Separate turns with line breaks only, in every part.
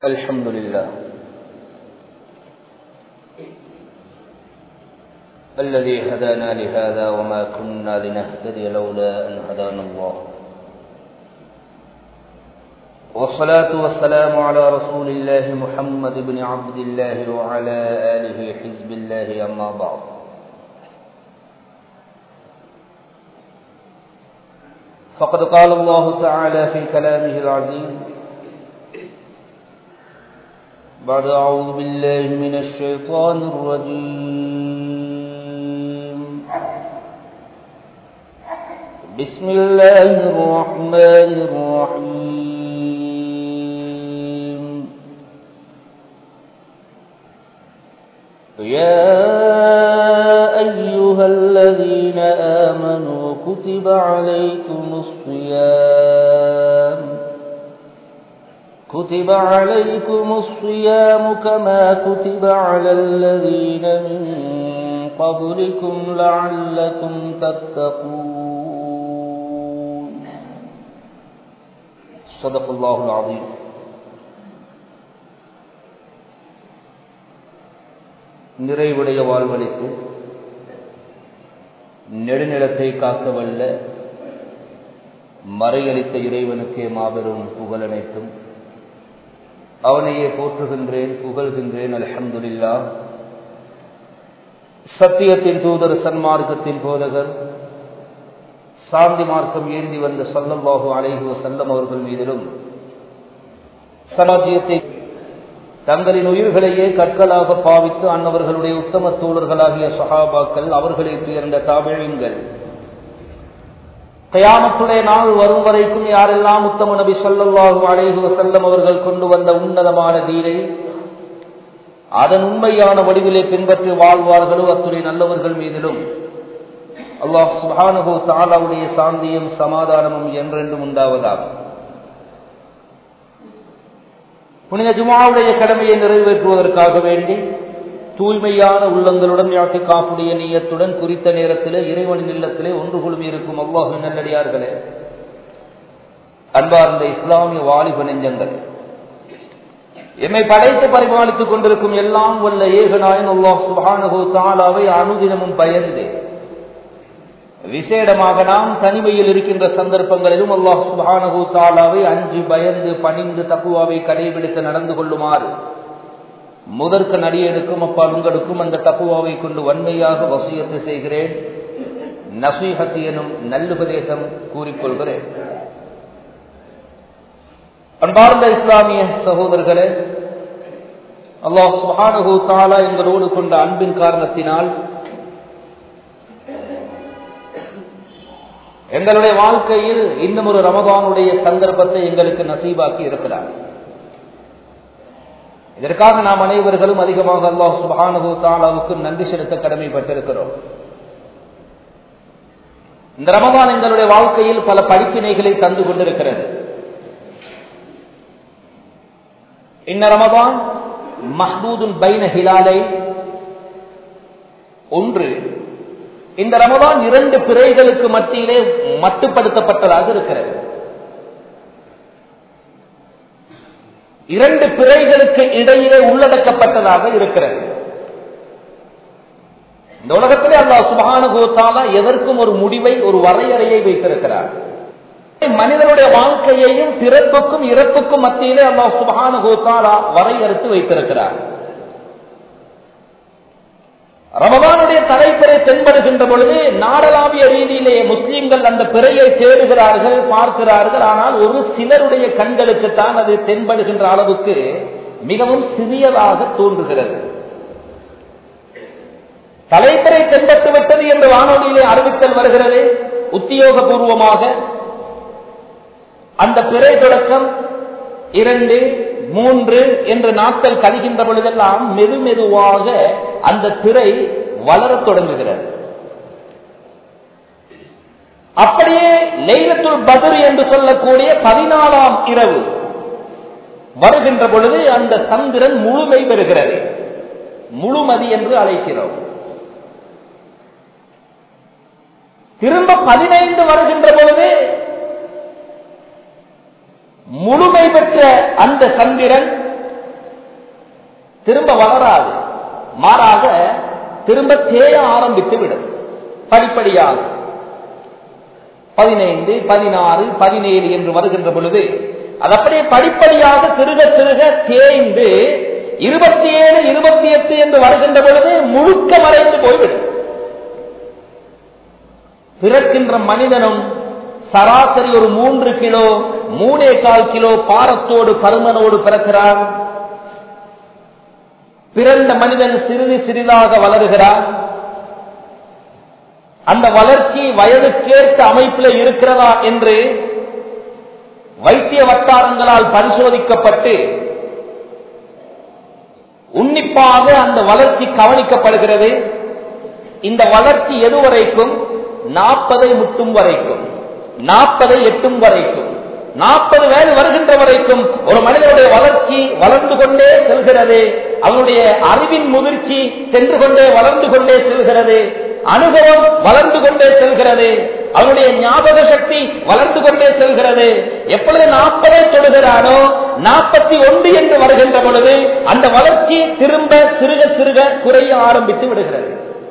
الحمد لله الذي هدانا لهذا وما كنا لنهتدي لولا أن هدانا الله والصلاة والسلام على رسول الله محمد بن عبد الله وعلى آله حزب الله أما بعد فقد قال الله تعالى في كلامه العزيز بعد أعوذ بالله من الشيطان الرجيم بسم الله الرحمن الرحيم يا أيها الذين آمنوا كتب عليكم الصيام كتب عليكم الصيام كما كتب على الذين من قبلكم لعلكم تتقون صدق الله العظيم நிறைவுடைய வாழ்வழித்து நெடுநிலத்தை காக்கவல்ல மறையளித்த இறைவனுக்கே மாபெரும் புகழனைத்தும் அவனையே போற்றுகின்றேன் புகழ்கின்றேன் அலமதுல்லா சத்தியத்தின் தூதர் சன்மார்க்கத்தின் போதகர் சாந்தி மார்க்கம் ஏந்தி வந்த சல்லல்லாஹு அலைஹு செல்லம் அவர்கள் மீதிலும் சமாஜியத்தை தங்களின் உயிர்களையே கற்களாக பாவித்து அன்னவர்களுடைய உத்தம தோழர்களாகிய சஹாபாக்கள் அவர்களை துயர்ந்த தாபிழங்கள் கயாமத்துடைய நாள் வரும் வரைக்கும் யாரெல்லாம் உத்தம நபி சொல்லல்லாஹு அலைஹு வசல்லம் அவர்கள் கொண்டு வந்த உன்னதமான தீரை அதன் உண்மையான வடிவிலே பின்பற்றி வாழ்வார்களோ அத்துடைய நல்லவர்கள் மீதிலும் அல்லாஹ் சுபானுகோ தாலாவுடைய சாந்தியும் சமாதானமும் என்றென்றும் உண்டாவதாகும் புனித ஜுமாவுடைய கடமையை நிறைவேற்றுவதற்காக வேண்டி தூய்மையான உள்ளங்களுடன் யாக்கை காப்புடைய நீயத்துடன் குறித்த நேரத்திலே இறைவனின் இல்லத்திலே ஒன்று குழுமி இருக்கும் அவ்வாஹு நல்லடியார்களே அன்பார்ந்த இஸ்லாமிய வாலிப நெஞ்சங்கள் என்னை படைத்து பரிமாளித்துக் கொண்டிருக்கும் எல்லாம் வல்ல ஏகநாயன் அல்லாஹ் சுபானகோ தாலாவை அனுதினமும் பயந்து விசேடமாக நாம் தனிமையில் இருக்கின்ற சந்தர்ப்பங்களிலும் அல்லாஹ் சுபானகோ தாலாவை அஞ்சு பயந்து பணிந்து தப்புவாவை கடைபிடித்து நடந்து கொள்ளுமாறு முதற்க நடிகனுக்கும் அப்பா உங்களுக்கும் அந்த தப்புவாவை கொண்டு வன்மையாக வசியத்து செய்கிறேன் நசீஹத் எனும் நல்லுபதேசம் கூறிக்கொள்கிறேன் அன்பார்ந்த இஸ்லாமிய சகோதரர்களே அல்லாஹ் சுஹானஹூ தாலா எங்களோடு கொண்ட அன்பின் காரணத்தினால் எங்களுடைய வாழ்க்கையில் இன்னும் ஒரு ரமதானுடைய சந்தர்ப்பத்தை எங்களுக்கு நசீபாக்கி இருக்கிறார் இதற்காக நாம் அனைவர்களும் அதிகமாக அல்லாஹ் சுபானு தாலாவுக்கு நன்றி செலுத்த கடமைப்பட்டிருக்கிறோம் இந்த ரமதான் எங்களுடைய வாழ்க்கையில் பல படிப்பினைகளை தந்து கொண்டிருக்கிறது இந்த ரமதான் மஹ்மூதுல் பைன ஹிலாலை ஒன்று இந்த ரமதான் இரண்டு பிறைகளுக்கு மத்தியிலே மட்டுப்படுத்தப்பட்டதாக இருக்கிறது இரண்டு பிறைகளுக்கு இடையிலே உள்ளடக்கப்பட்டதாக இருக்கிறது இந்த உலகத்திலே அல்லா சுபான கோத்தாலா எதற்கும் ஒரு முடிவை ஒரு வரையறையை வைத்திருக்கிறார் மனிதனுடைய வாழ்க்கையையும் பிறப்புக்கும் இறப்புக்கும் மத்தியிலே அல்லா சுபான கோத்தாலா வரையறுத்து வைத்திருக்கிறார் ரமதானுடைய தலைப்பிறை தென்படுகின்ற பொழுது நாடளாவிய ரீதியிலே முஸ்லீம்கள் அந்த பிறையை தேடுகிறார்கள் பார்க்கிறார்கள் ஆனால் ஒரு சிலருடைய கண்களுக்குத்தான் அது தென்படுகின்ற அளவுக்கு மிகவும் சிறியதாக தோன்றுகிறது தலைப்பிறை தென்பட்டு விட்டது என்று வானொலியிலே அறிவித்தல் வருகிறது உத்தியோகபூர்வமாக அந்த பிறை தொடக்கம் இரண்டு மூன்று என்று நாட்கள் கழிகின்ற பொழுதெல்லாம் மெது மெதுவாக அந்த திரை வளரத் தொடங்குகிறது அப்படியே லைலத்துல் பத்ர் என்று சொல்லக்கூடிய பதினாலாம் இரவு வருகின்ற பொழுது அந்த சந்திரன் முழுமை பெறுகிறது முழுமதி என்று அழைக்கிறோம் திரும்ப பதினைந்து வருகின்ற பொழுது முழுமை பெற்ற அந்த சந்திரன் திரும்ப வளராது மாறாக திரும்ப தேய ஆரம்பித்து விடும் படிப்படியாக பதினைந்து பதினாறு பதினேழு என்று வருகின்ற பொழுது அது அப்படியே படிப்படியாக சிறுக சிறுக தேய்ந்து இருபத்தி ஏழு இருபத்தி எட்டு என்று வருகின்ற பொழுது முழுக்க மறைந்து போய்விடும் பிறக்கின்ற மனிதனும் சராசரி ஒரு மூன்று கிலோ மூணே கால் கிலோ பாரத்தோடு பருமனோடு பிறக்கிறார் பிறந்த மனிதன் சிறிது சிறிதாக வளருகிறார் அந்த வளர்ச்சி வயதுக்கேற்ற அமைப்பில் இருக்கிறதா என்று வைத்திய வட்டாரங்களால் பரிசோதிக்கப்பட்டு உன்னிப்பாக அந்த வளர்ச்சி கவனிக்கப்படுகிறது இந்த வளர்ச்சி எதுவரைக்கும் நாற்பதை முட்டும் வரைக்கும் நாற்பதை எட்டும் வரைக்கும் நாற்பது வயது வருகின்ற வரைக்கும் ஒரு மனிதனுடைய வளர்ச்சி வளர்ந்து கொண்டே செல்கிறது அவனுடைய அறிவின் முதிர்ச்சி சென்று கொண்டே வளர்ந்து கொண்டே செல்கிறது அனுபவம் வளர்ந்து கொண்டே செல்கிறது அவனுடைய ஞாபக சக்தி வளர்ந்து கொண்டே செல்கிறது எப்பொழுது நாற்பதை தொடுகிறானோ நாற்பத்தி ஒன்று என்று வருகின்ற பொழுது அந்த வளர்ச்சி திரும்ப சிறுக சிறுக குறைய ஆரம்பித்து விடுகிறது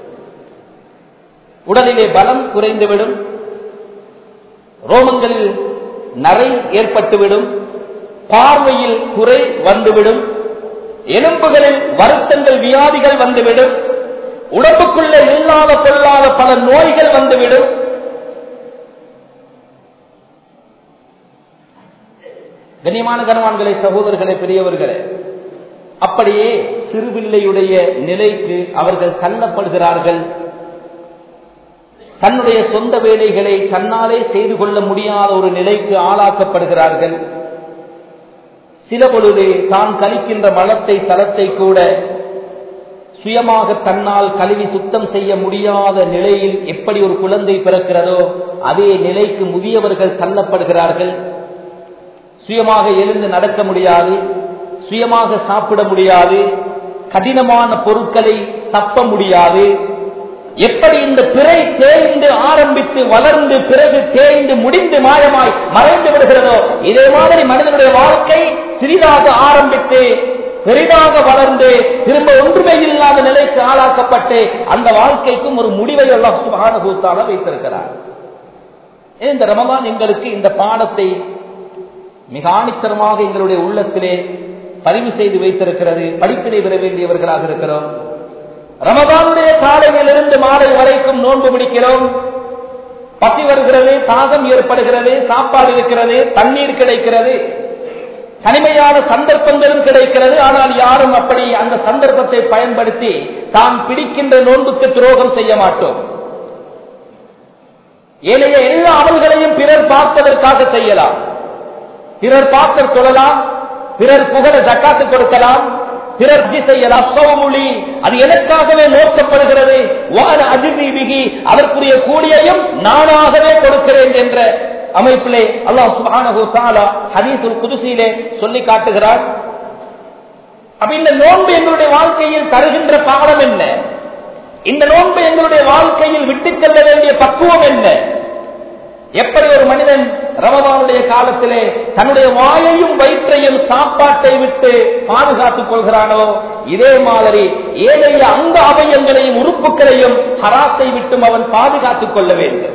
உடலிலே பலம் குறைந்துவிடும் ரோமங்களில் நரை ஏற்பட்டுவிடும் பார்வையில் குறை வந்துவிடும் எலும்புகளில் வருத்தங்கள் வியாதிகள் வந்துவிடும் உடம்புக்குள்ள இல்லாத கொள்ளாத பல நோய்கள் வந்துவிடும் கண்ணியமான கனவான்களை சகோதரர்களே பெரியவர்களே அப்படியே சிறுபிள்ளையுடைய நிலைக்கு அவர்கள் தள்ளப்படுகிறார்கள் தன்னுடைய சொந்த வேலைகளை தன்னாலே செய்து கொள்ள முடியாத ஒரு நிலைக்கு ஆளாக்கப்படுகிறார்கள் சில பொழுது தான் கழிக்கின்ற மலத்தை தளத்தை கூட சுயமாக தன்னால் கழுவி சுத்தம் செய்ய முடியாத நிலையில் எப்படி ஒரு குழந்தை பிறக்கிறதோ அதே நிலைக்கு முதியவர்கள் தள்ளப்படுகிறார்கள் சுயமாக எழுந்து நடக்க முடியாது சுயமாக சாப்பிட முடியாது கடினமான பொருட்களை தப்ப முடியாது எப்படி இந்த பிறை தேய்ந்து ஆரம்பித்து வளர்ந்து பிறகு தேய்ந்து முடிந்து மாயமாய் மறைந்து விடுகிறதோ இதே மாதிரி மனிதனுடைய வாழ்க்கை சிறிதாக ஆரம்பித்து பெரிதாக வளர்ந்து திரும்ப ஒன்றுமே இல்லாத நிலைக்கு ஆளாக்கப்பட்டு அந்த வாழ்க்கைக்கும் ஒரு முடிவை எல்லாம் சுகானுபூத்தால வைத்திருக்கிறார் இந்த ரமதான் எங்களுக்கு இந்த பாடத்தை மிக ஆணித்தரமாக எங்களுடைய உள்ளத்திலே பதிவு செய்து வைத்திருக்கிறது படிப்பினை பெற வேண்டியவர்களாக இருக்கிறோம் ரமதானுடைய காலையிலிருந்து மாலை வரைக்கும் நோன்பு பிடிக்கிறோம் பசி வருகிறது தாகம் ஏற்படுகிறது சாப்பாடு இருக்கிறது தண்ணீர் கிடைக்கிறது தனிமையான சந்தர்ப்பங்களும் கிடைக்கிறது ஆனால் யாரும் அப்படி அந்த சந்தர்ப்பத்தை பயன்படுத்தி தான் பிடிக்கின்ற நோன்புக்கு துரோகம் செய்ய மாட்டோம் ஏனைய எல்லா அமல்களையும் பிறர் பார்ப்பதற்காக செய்யலாம் பிறர் பார்க்க சொல்லலாம் பிறர் புகழ ஜக்காத்து கொடுக்கலாம் பிறர் செய்யலாம் சௌமொழி அது எனக்காகவே நோக்கப்படுகிறது வான அதிர்விகி அதற்குரிய கூலியையும் நானாகவே கொடுக்கிறேன் என்ற அமைப்பிலே அல்லாஹ் சுபானு தாலா ஹதீசுல் குதுசியிலே சொல்லி காட்டுகிறார் அப்ப இந்த நோன்பு எங்களுடைய வாழ்க்கையில் தருகின்ற பாடம் என்ன இந்த நோன்பு எங்களுடைய வாழ்க்கையில் விட்டுச் செல்ல வேண்டிய பக்குவம் என்ன எப்படி ஒரு மனிதன் ரமதானுடைய காலத்திலே தன்னுடைய வாயையும் வயிற்றையும் சாப்பாட்டை விட்டு பாதுகாத்துக் கொள்கிறானோ இதே மாதிரி ஏழைய அங்க அவயங்களையும் உறுப்புகளையும் ஹராத்தை விட்டும் அவன் பாதுகாத்துக் கொள்ள வேண்டும்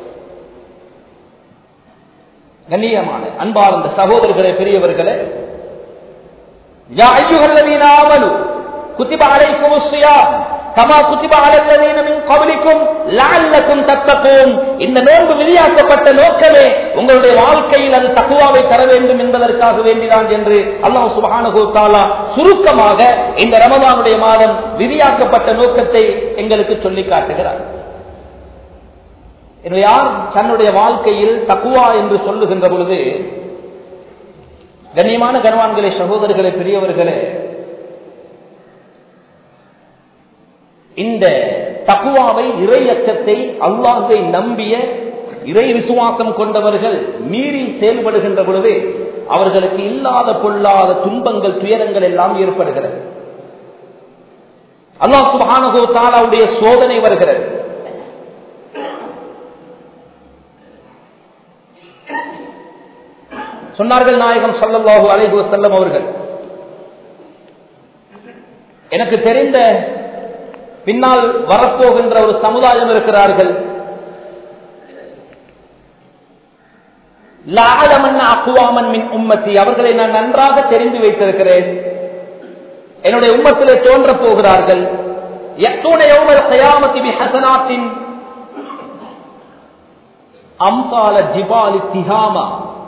கண்ணியமான அன்பார்ந்த சகோதரர்களே பெரியவர்களே யா ஐயுகல்லவீன ஆமனு குத்திப அலைக்கும் الصيام கமா குத்திப அலல்லதீன மின் கபலிக்கும் லஅல்லக்கும் தத்தகூன் இந்த நோன்பு விதியாக்கப்பட்ட நோக்கமே உங்களுடைய வாழ்க்கையில் அது தக்குவாவை தர வேண்டும் என்பதற்காக வேண்டிதான் என்று அல்லாஹ் சுப்ஹானஹு தஆலா சுருக்கமாக இந்த ரமதானுடைய மாதம் விதியாக்கப்பட்ட நோக்கத்தை எங்களுக்கு சொல்லி காட்டுகிறார் எனவே யார் தன்னுடைய வாழ்க்கையில் தக்குவா என்று சொல்லுகின்ற பொழுது கண்ணியமான கனவான்களே சகோதரர்களே பெரியவர்களே இந்த தக்குவாவை இறை அச்சத்தை அல்லாஹை நம்பிய இறை விசுவாசம் கொண்டவர்கள் மீறி செயல்படுகின்ற பொழுது அவர்களுக்கு இல்லாத பொல்லாத துன்பங்கள் துயரங்கள் எல்லாம் ஏற்படுகிறது அல்லாஹ் சுபானகோ தாலாவுடைய சோதனை வருகிறது சொன்னார்கள் நாயகம் சல்லல்லாஹு அலைஹி வஸல்லம் அவர்கள் எனக்கு தெரிந்த பின்னால் வரப்போகின்ற ஒரு சமுதாயம் இருக்கிறார்கள் அக்குவாமன் மின் உம்மத்தி அவர்களை நான் நன்றாக தெரிந்து வைத்திருக்கிறேன் என்னுடைய உம்மத்திலே தோன்ற போகிறார்கள் ஹசனாத்தின் அம்சால ஜிபாலி திகாமா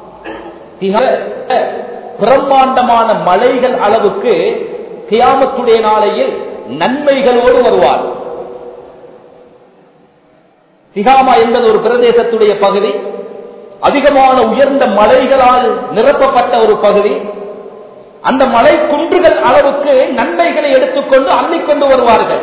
பிரம்மாண்டமான மலைகள் அளவுக்கு தியாமத்துடைய நாளையில் நன்மைகளோடு வருவார் திகாமா என்பது ஒரு பிரதேசத்துடைய பகுதி அதிகமான உயர்ந்த மலைகளால் நிரப்பப்பட்ட ஒரு பகுதி அந்த மலை குன்றுகள் அளவுக்கு நன்மைகளை எடுத்துக்கொண்டு அள்ளிக்கொண்டு வருவார்கள்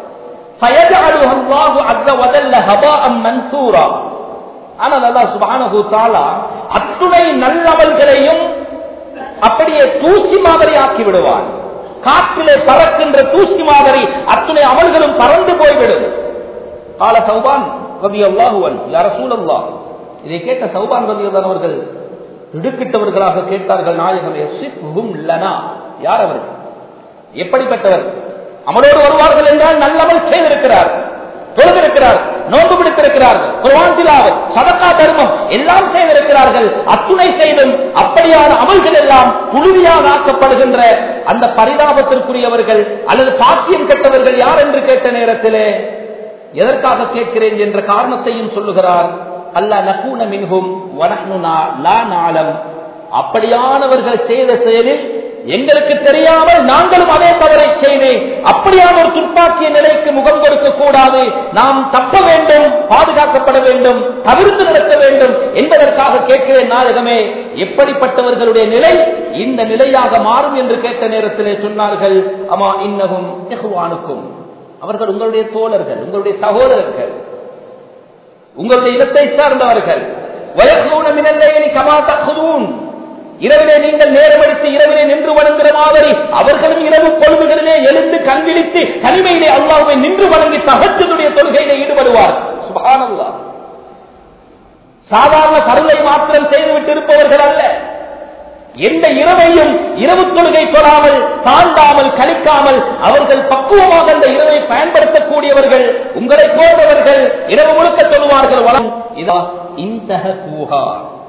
ஆனால் அல்லா சுபானு தாலா அத்துணை நல்லவர்களையும் அப்படியே தூசி மாதிரி ஆக்கி விடுவார் காற்றிலே பறக்கின்ற தூசி மாதிரி அத்துணை அமல்களும் பறந்து போய்விடும் கால சௌபான் ரவி அல்லாஹுவன் யார சூழல்லா இதை கேட்ட சௌபான் ரவி அவர்கள் திடுக்கிட்டவர்களாக கேட்டார்கள் நாயகமே சிப்பும் லனா யார் அவர்கள் எப்படிப்பட்டவர் அமலோடு வருவார்கள் என்றால் நல்லமல் செய்திருக்கிறார் தொழுதிருக்கிறார் நோன்பு பிடித்திருக்கிறார்கள் குர்வான்சிலாவல் சதக்கா தர்மம் எல்லாம் செய்திருக்கிறார்கள் அத்துணை செய்தும் அப்படியான அமல்கள் எல்லாம் புழுதியாக ஆக்கப்படுகின்ற அந்த பரிதாபத்திற்குரியவர்கள் அல்லது பாக்கியம் கெட்டவர்கள் யார் என்று கேட்ட நேரத்திலே எதற்காக கேட்கிறேன் என்ற காரணத்தையும் சொல்லுகிறார் அல்ல நகூன மின்ஹும் வனஹ்னுனா லா நாளம் அப்படியானவர்கள் செய்த செயலில் எங்களுக்கு தெரியாமல் நாங்களும் அதே தவறை செய்தேன் அப்படியான ஒரு துப்பாக்கிய நிலைக்கு முகம் கொடுக்க கூடாது நாம் தப்ப வேண்டும் பாதுகாக்கப்பட வேண்டும் தவிர்த்து நடத்த வேண்டும் என்பதற்காக கேட்கிறேன் நாயகமே எப்படிப்பட்டவர்களுடைய நிலை இந்த நிலையாக மாறும் என்று கேட்ட நேரத்திலே சொன்னார்கள் அமா இன்னகும் எகுவானுக்கும் அவர்கள் உங்களுடைய தோழர்கள் உங்களுடைய சகோதரர்கள் உங்களுடைய இடத்தை சார்ந்தவர்கள் வயசூன மினல்லையனி கமா தகுதூன் இரவிலே நீங்கள் நேரமடித்து இரவிலே நின்று வணங்குகிற மாதிரி அவர்களும் இரவு பொழுதுகளிலே எழுந்து கண்விழித்து தனிமையிலே அல்லாவை நின்று வணங்கி தகச்சதுடைய தொழுகையிலே ஈடுபடுவார் சுபானல்லா சாதாரண கருளை மாத்திரம் செய்துவிட்டு இருப்பவர்கள் அல்ல எந்த இரவையும் இரவு தொழுகை கொள்ளாமல் தாண்டாமல் கழிக்காமல் அவர்கள் பக்குவமாக அந்த இரவை பயன்படுத்தக்கூடியவர்கள் உங்களை போன்றவர்கள் இரவு முழுக்க சொல்லுவார்கள் வளம் இதா இந்த கூஹா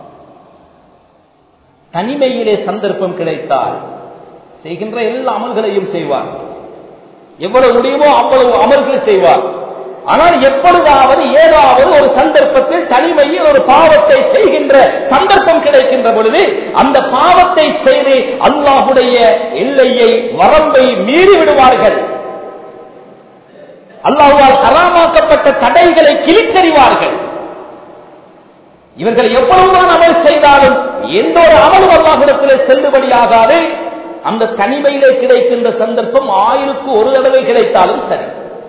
தனிமையிலே சந்தர்ப்பம் கிடைத்தால் செய்கின்ற எல்லா அமல்களையும் செய்வார் எவ்வளவு முடியுமோ அவ்வளவு அமல்கள் செய்வார் ஆனால் எப்பொழுதாவது ஏதாவது ஒரு சந்தர்ப்பத்தில் தனிமையில் ஒரு பாவத்தை செய்கின்ற சந்தர்ப்பம் கிடைக்கின்ற பொழுது அந்த பாவத்தை செய்து அல்லாஹுடைய எல்லையை வரம்பை மீறி விடுவார்கள் அல்லாஹுவால் அறாமாக்கப்பட்ட தடைகளை கிழித்தறிவார்கள் இவர்கள் எவ்வளவுதான் அமல் செய்தாலும் எந்த ஒரு அமலும் அல்லாஹிடத்திலே செல்லுபடியாகாது அந்த தனிமையிலே கிடைக்கின்ற சந்தர்ப்பம் ஆயிருக்கு ஒரு தடவை கிடைத்தாலும் சரி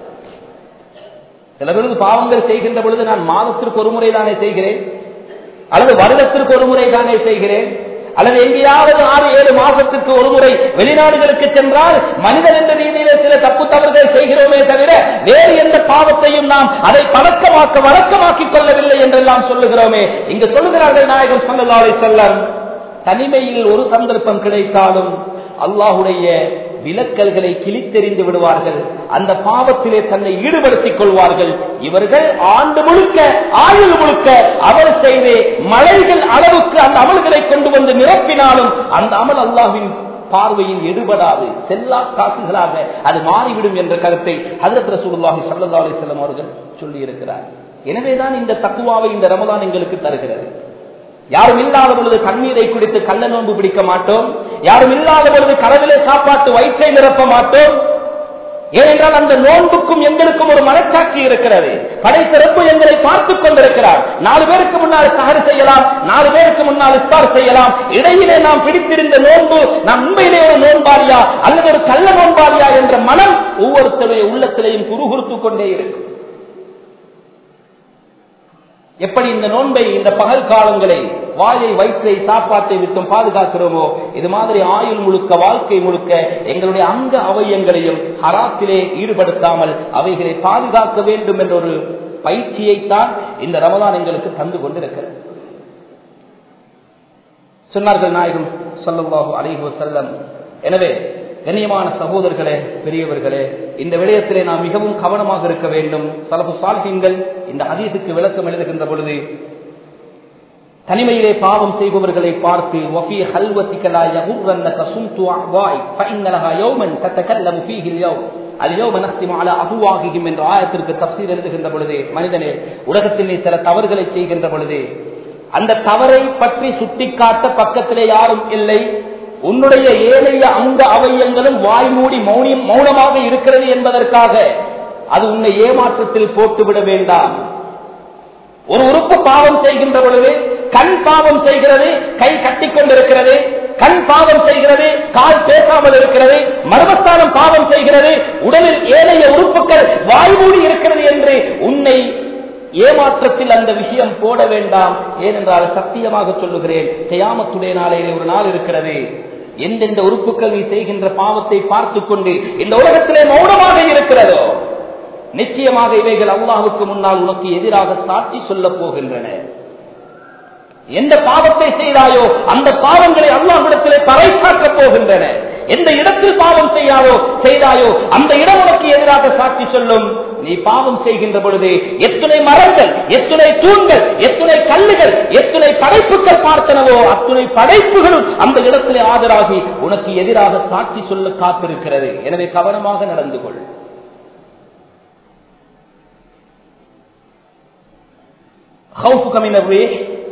சில பேருக்கு பாவங்கள் செய்கின்ற பொழுது நான் மாதத்திற்கு ஒரு முறை தானே செய்கிறேன் அல்லது வருடத்திற்கு ஒரு முறை தானே செய்கிறேன் அல்லது எங்கேயாவது ஆறு ஏழு மாசத்திற்கு ஒரு முறை வெளிநாடுகளுக்கு சென்றால் மனிதன் என்ற ரீதியில சில தப்பு தவறுகள் செய்கிறோமே தவிர வேறு எந்த பாவத்தையும் நாம் அதை பழக்கமாக்க வழக்கமாக்கிக் கொள்ளவில்லை என்றெல்லாம் சொல்லுகிறோமே இங்கு சொல்லுகிறார்கள் நாயகம் சொல்லலாவை செல்லம் தனிமையில் ஒரு சந்தர்ப்பம் கிடைத்தாலும் அல்லாஹுடைய விலக்கல்களை கிழித்தெறிந்து விடுவார்கள் அந்த பாவத்திலே தன்னை ஈடுபடுத்திக் கொள்வார்கள் இவர்கள் ஆண்டு முழுக்க ஆயுள் முழுக்க அமல் செய்து மலைகள் அளவுக்கு அந்த அமல்களை கொண்டு வந்து நிரப்பினாலும் அந்த அமல் அல்லாஹின் பார்வையில் எடுபடாது செல்லா காசுகளாக அது மாறிவிடும் என்ற கருத்தை ஹதரத் ரசூலுல்லாஹி ஸல்லல்லாஹு அலைஹி வஸல்லம் அவர்கள் சொல்லி இருக்கிறார் எனவேதான் இந்த தக்குவாவை இந்த ரமதான் எங்களுக்கு தருகிறது யாரும் இல்லாத பொழுது தண்ணீரை குடித்து கள்ள நோன்பு பிடிக்க மாட்டோம் யாரும் இல்லாத பொழுது கடவிலே சாப்பாட்டு வயிற்றை நிரப்ப மாட்டோம் ஏனென்றால் அந்த நோன்புக்கும் எங்களுக்கும் ஒரு மனச்சாட்சி இருக்கிறது படைத்திறப்பு எங்களை பார்த்துக் கொண்டிருக்கிறார் நாலு பேருக்கு முன்னால் சகர் செய்யலாம் நாலு பேருக்கு முன்னால் இஸ்தார் செய்யலாம் இடையிலே நாம் பிடித்திருந்த நோன்பு நாம் உண்மையிலே ஒரு நோன்பாளியா அல்லது ஒரு கள்ள நோன்பாளியா என்ற மனம் ஒவ்வொருத்தருடைய உள்ளத்திலையும் குறுகுறுத்துக் கொண்டே இருக்கும் எப்படி இந்த நோன்பை இந்த பகல் காலங்களை வாயை வயிற்றை சாப்பாட்டை விட்டும் பாதுகாக்கிறோமோ இது மாதிரி ஆயுள் முழுக்க வாழ்க்கை முழுக்க எங்களுடைய அங்க அவயங்களையும் ஹராத்திலே ஈடுபடுத்தாமல் அவைகளை பாதுகாக்க வேண்டும் என்ற ஒரு பயிற்சியைத்தான் இந்த ரமதான் எங்களுக்கு தந்து கொண்டிருக்கிறது சொன்னார்கள் நாயகம் சொல்லவாகு அலைஹு செல்லம் எனவே கண்ணியமான சகோதரர்களே பெரியவர்களே இந்த விடயத்திலே நாம் மிகவும் கவனமாக இருக்க வேண்டும் சலபு சால்ஹீன்கள் இந்த ஹதீஸுக்கு விளக்கம் எழுதுகின்ற பொழுது தனிமையிலே பாவம் செய்பவர்களை பார்த்து وفي خلوتك لا يغرنك صمت أعضائك فإن لها يوما تتكلم فيه اليوم اليوم نختم على أفواههم என்ற ஆயத்திற்கு தப்சீர் எழுதுகின்ற பொழுது மனிதனே உலகத்தில் நீ சில தவறுகளை செய்கின்ற பொழுது அந்த தவறை பற்றி சுட்டிக்காட்ட பக்கத்திலே யாரும் இல்லை உன்னுடைய ஏழைய அங்க அவயங்களும் வாய் மூடி மௌனி மௌனமாக இருக்கிறது என்பதற்காக அது உன்னை ஏமாற்றத்தில் போட்டுவிட வேண்டாம் ஒரு உறுப்பு பாவம் செய்கின்ற பொழுது கண் பாவம் செய்கிறது கை கட்டி கொண்டிருக்கிறது கண் பாவம் செய்கிறது கால் பேசாமல் இருக்கிறது மர்மஸ்தானம் பாவம் செய்கிறது உடலில் ஏனைய உறுப்புகள் வாய்மூடி இருக்கிறது என்று உன்னை ஏமாற்றத்தில் அந்த விஷயம் போட வேண்டாம் ஏனென்றால் சத்தியமாக சொல்லுகிறேன் கயாமத்துடைய நாளையிலே ஒரு நாள் இருக்கிறது எந்தெந்த உறுப்புகள் நீ செய்கின்ற பாவத்தை பார்த்துக் கொண்டு இந்த உலகத்திலே மௌனமாக இருக்கிறதோ நிச்சயமாக இவைகள் அல்லாஹுக்கு முன்னால் உனக்கு எதிராக சாட்சி சொல்ல போகின்றன எந்த பாவத்தை செய்தாயோ அந்த பாவங்களை அல்லாஹிடத்திலே பறைசாக்கப் போகின்றன எந்த இடத்தில் பாவம் செய்யாதோ செய்தாயோ அந்த இடம் உனக்கு எதிராக சாட்சி சொல்லும் நீ பாவம் செய்கின்ற பொழுது எத்துணை மரங்கள் எத்துணை தூண்கள் எத்துணை கல்லுகள் எத்துணை படைப்புகள் பார்த்தனவோ அத்துணை படைப்புகளும் அந்த இடத்திலே ஆஜராகி உனக்கு எதிராக சாட்சி சொல்ல காத்திருக்கிறது எனவே கவனமாக நடந்து கொள் خوفك من الريح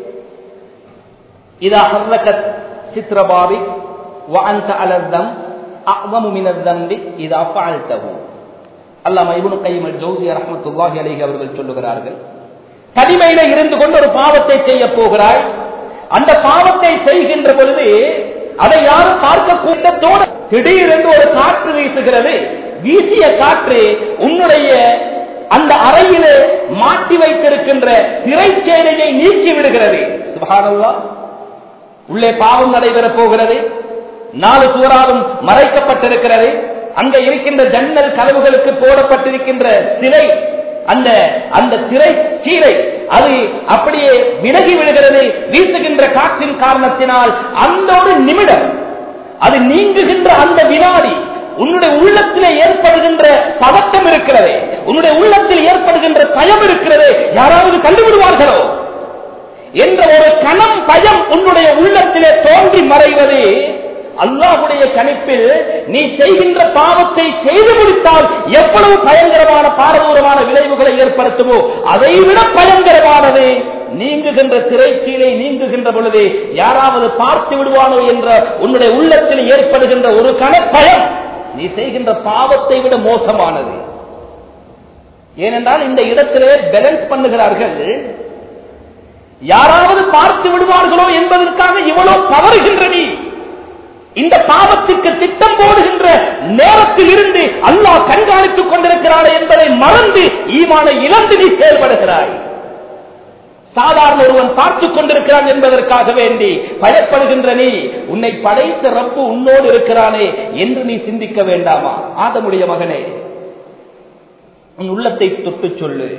إذا حركت ستر بابك وأنت على الذنب أعظم من الذنب إذا فعلته அல்லாம இபுனு கையம் ஜோசி ரஹமத்துல்லாஹி அலைஹி அவர்கள் சொல்லுகிறார்கள் தனிமையில இருந்து கொண்டு ஒரு பாவத்தை செய்ய போகிறாய் அந்த பாவத்தை செய்கின்ற பொழுது அதை யாரும் பார்க்க கூட்டத்தோடு திடீரென்று ஒரு காற்று வீசுகிறது வீசிய காற்று உன்னுடைய அந்த அறையிலே மாட்டி வைத்திருக்கின்ற திரைச்சேனையை நீக்கி விடுகிறது சுபானல்லா உள்ளே பாவம் நடைபெறப் போகிறது நாலு சுவராலும் மறைக்கப்பட்டிருக்கிறது அங்க இருக்கின்ற ஜன்னல் கதவுகளுக்கு போடப்பட்டிருக்கின்ற சிலை அந்த அந்த திரை சீலை அது அப்படியே விலகி விடுகிறது வீசுகின்ற காற்றின் காரணத்தினால் அந்த ஒரு நிமிடம் அது நீங்குகின்ற அந்த வினாடி உன்னுடைய உள்ளத்திலே ஏற்படுகின்ற பதட்டம் இருக்கிறது உன்னுடைய உள்ளத்தில் ஏற்படுகின்ற பயம் இருக்கிறது யாராவது கண்டுவிடுவார்களோ என்ற ஒரு கணம் பயம் உன்னுடைய உள்ளத்திலே தோன்றி மறைவது அல்லாஹுடைய கணிப்பில் நீ செய்கின்ற பாவத்தை செய்து முடித்தால் எவ்வளவு பயங்கரமான பாரதூரமான விளைவுகளை ஏற்படுத்துமோ அதை விட பயங்கரமானது நீங்குகின்ற திரைச்சீலை நீங்குகின்ற பொழுது யாராவது பார்த்து விடுவானோ என்ற உன்னுடைய உள்ளத்தில் ஏற்படுகின்ற ஒரு கணப்பயம் நீ செய்கின்ற பாவத்தை விட மோசமானது ஏனென்றால் இந்த இடத்திலே பேலன்ஸ் பண்ணுகிறார்கள் யாராவது பார்த்து விடுவார்களோ என்பதற்காக இவ்வளவு தவறுகின்ற நீ இந்த பாவத்திற்கு திட்டம் போடுகின்ற நேரத்தில் இருந்து அல்லாஹ் கண்காணித்துக் கொண்டிருக்கிறார் என்பதை மறந்து ஈமான இழந்து நீ செயல்படுகிறாய் சாதாரண ஒருவன் பார்த்துக் கொண்டிருக்கிறான் என்பதற்காக வேண்டி பயப்படுகின்ற நீ உன்னை படைத்த ரப்பு உன்னோடு இருக்கிறானே என்று நீ சிந்திக்க வேண்டாமா ஆதமுடைய மகனே உன் உள்ளத்தை தொட்டு சொல்லு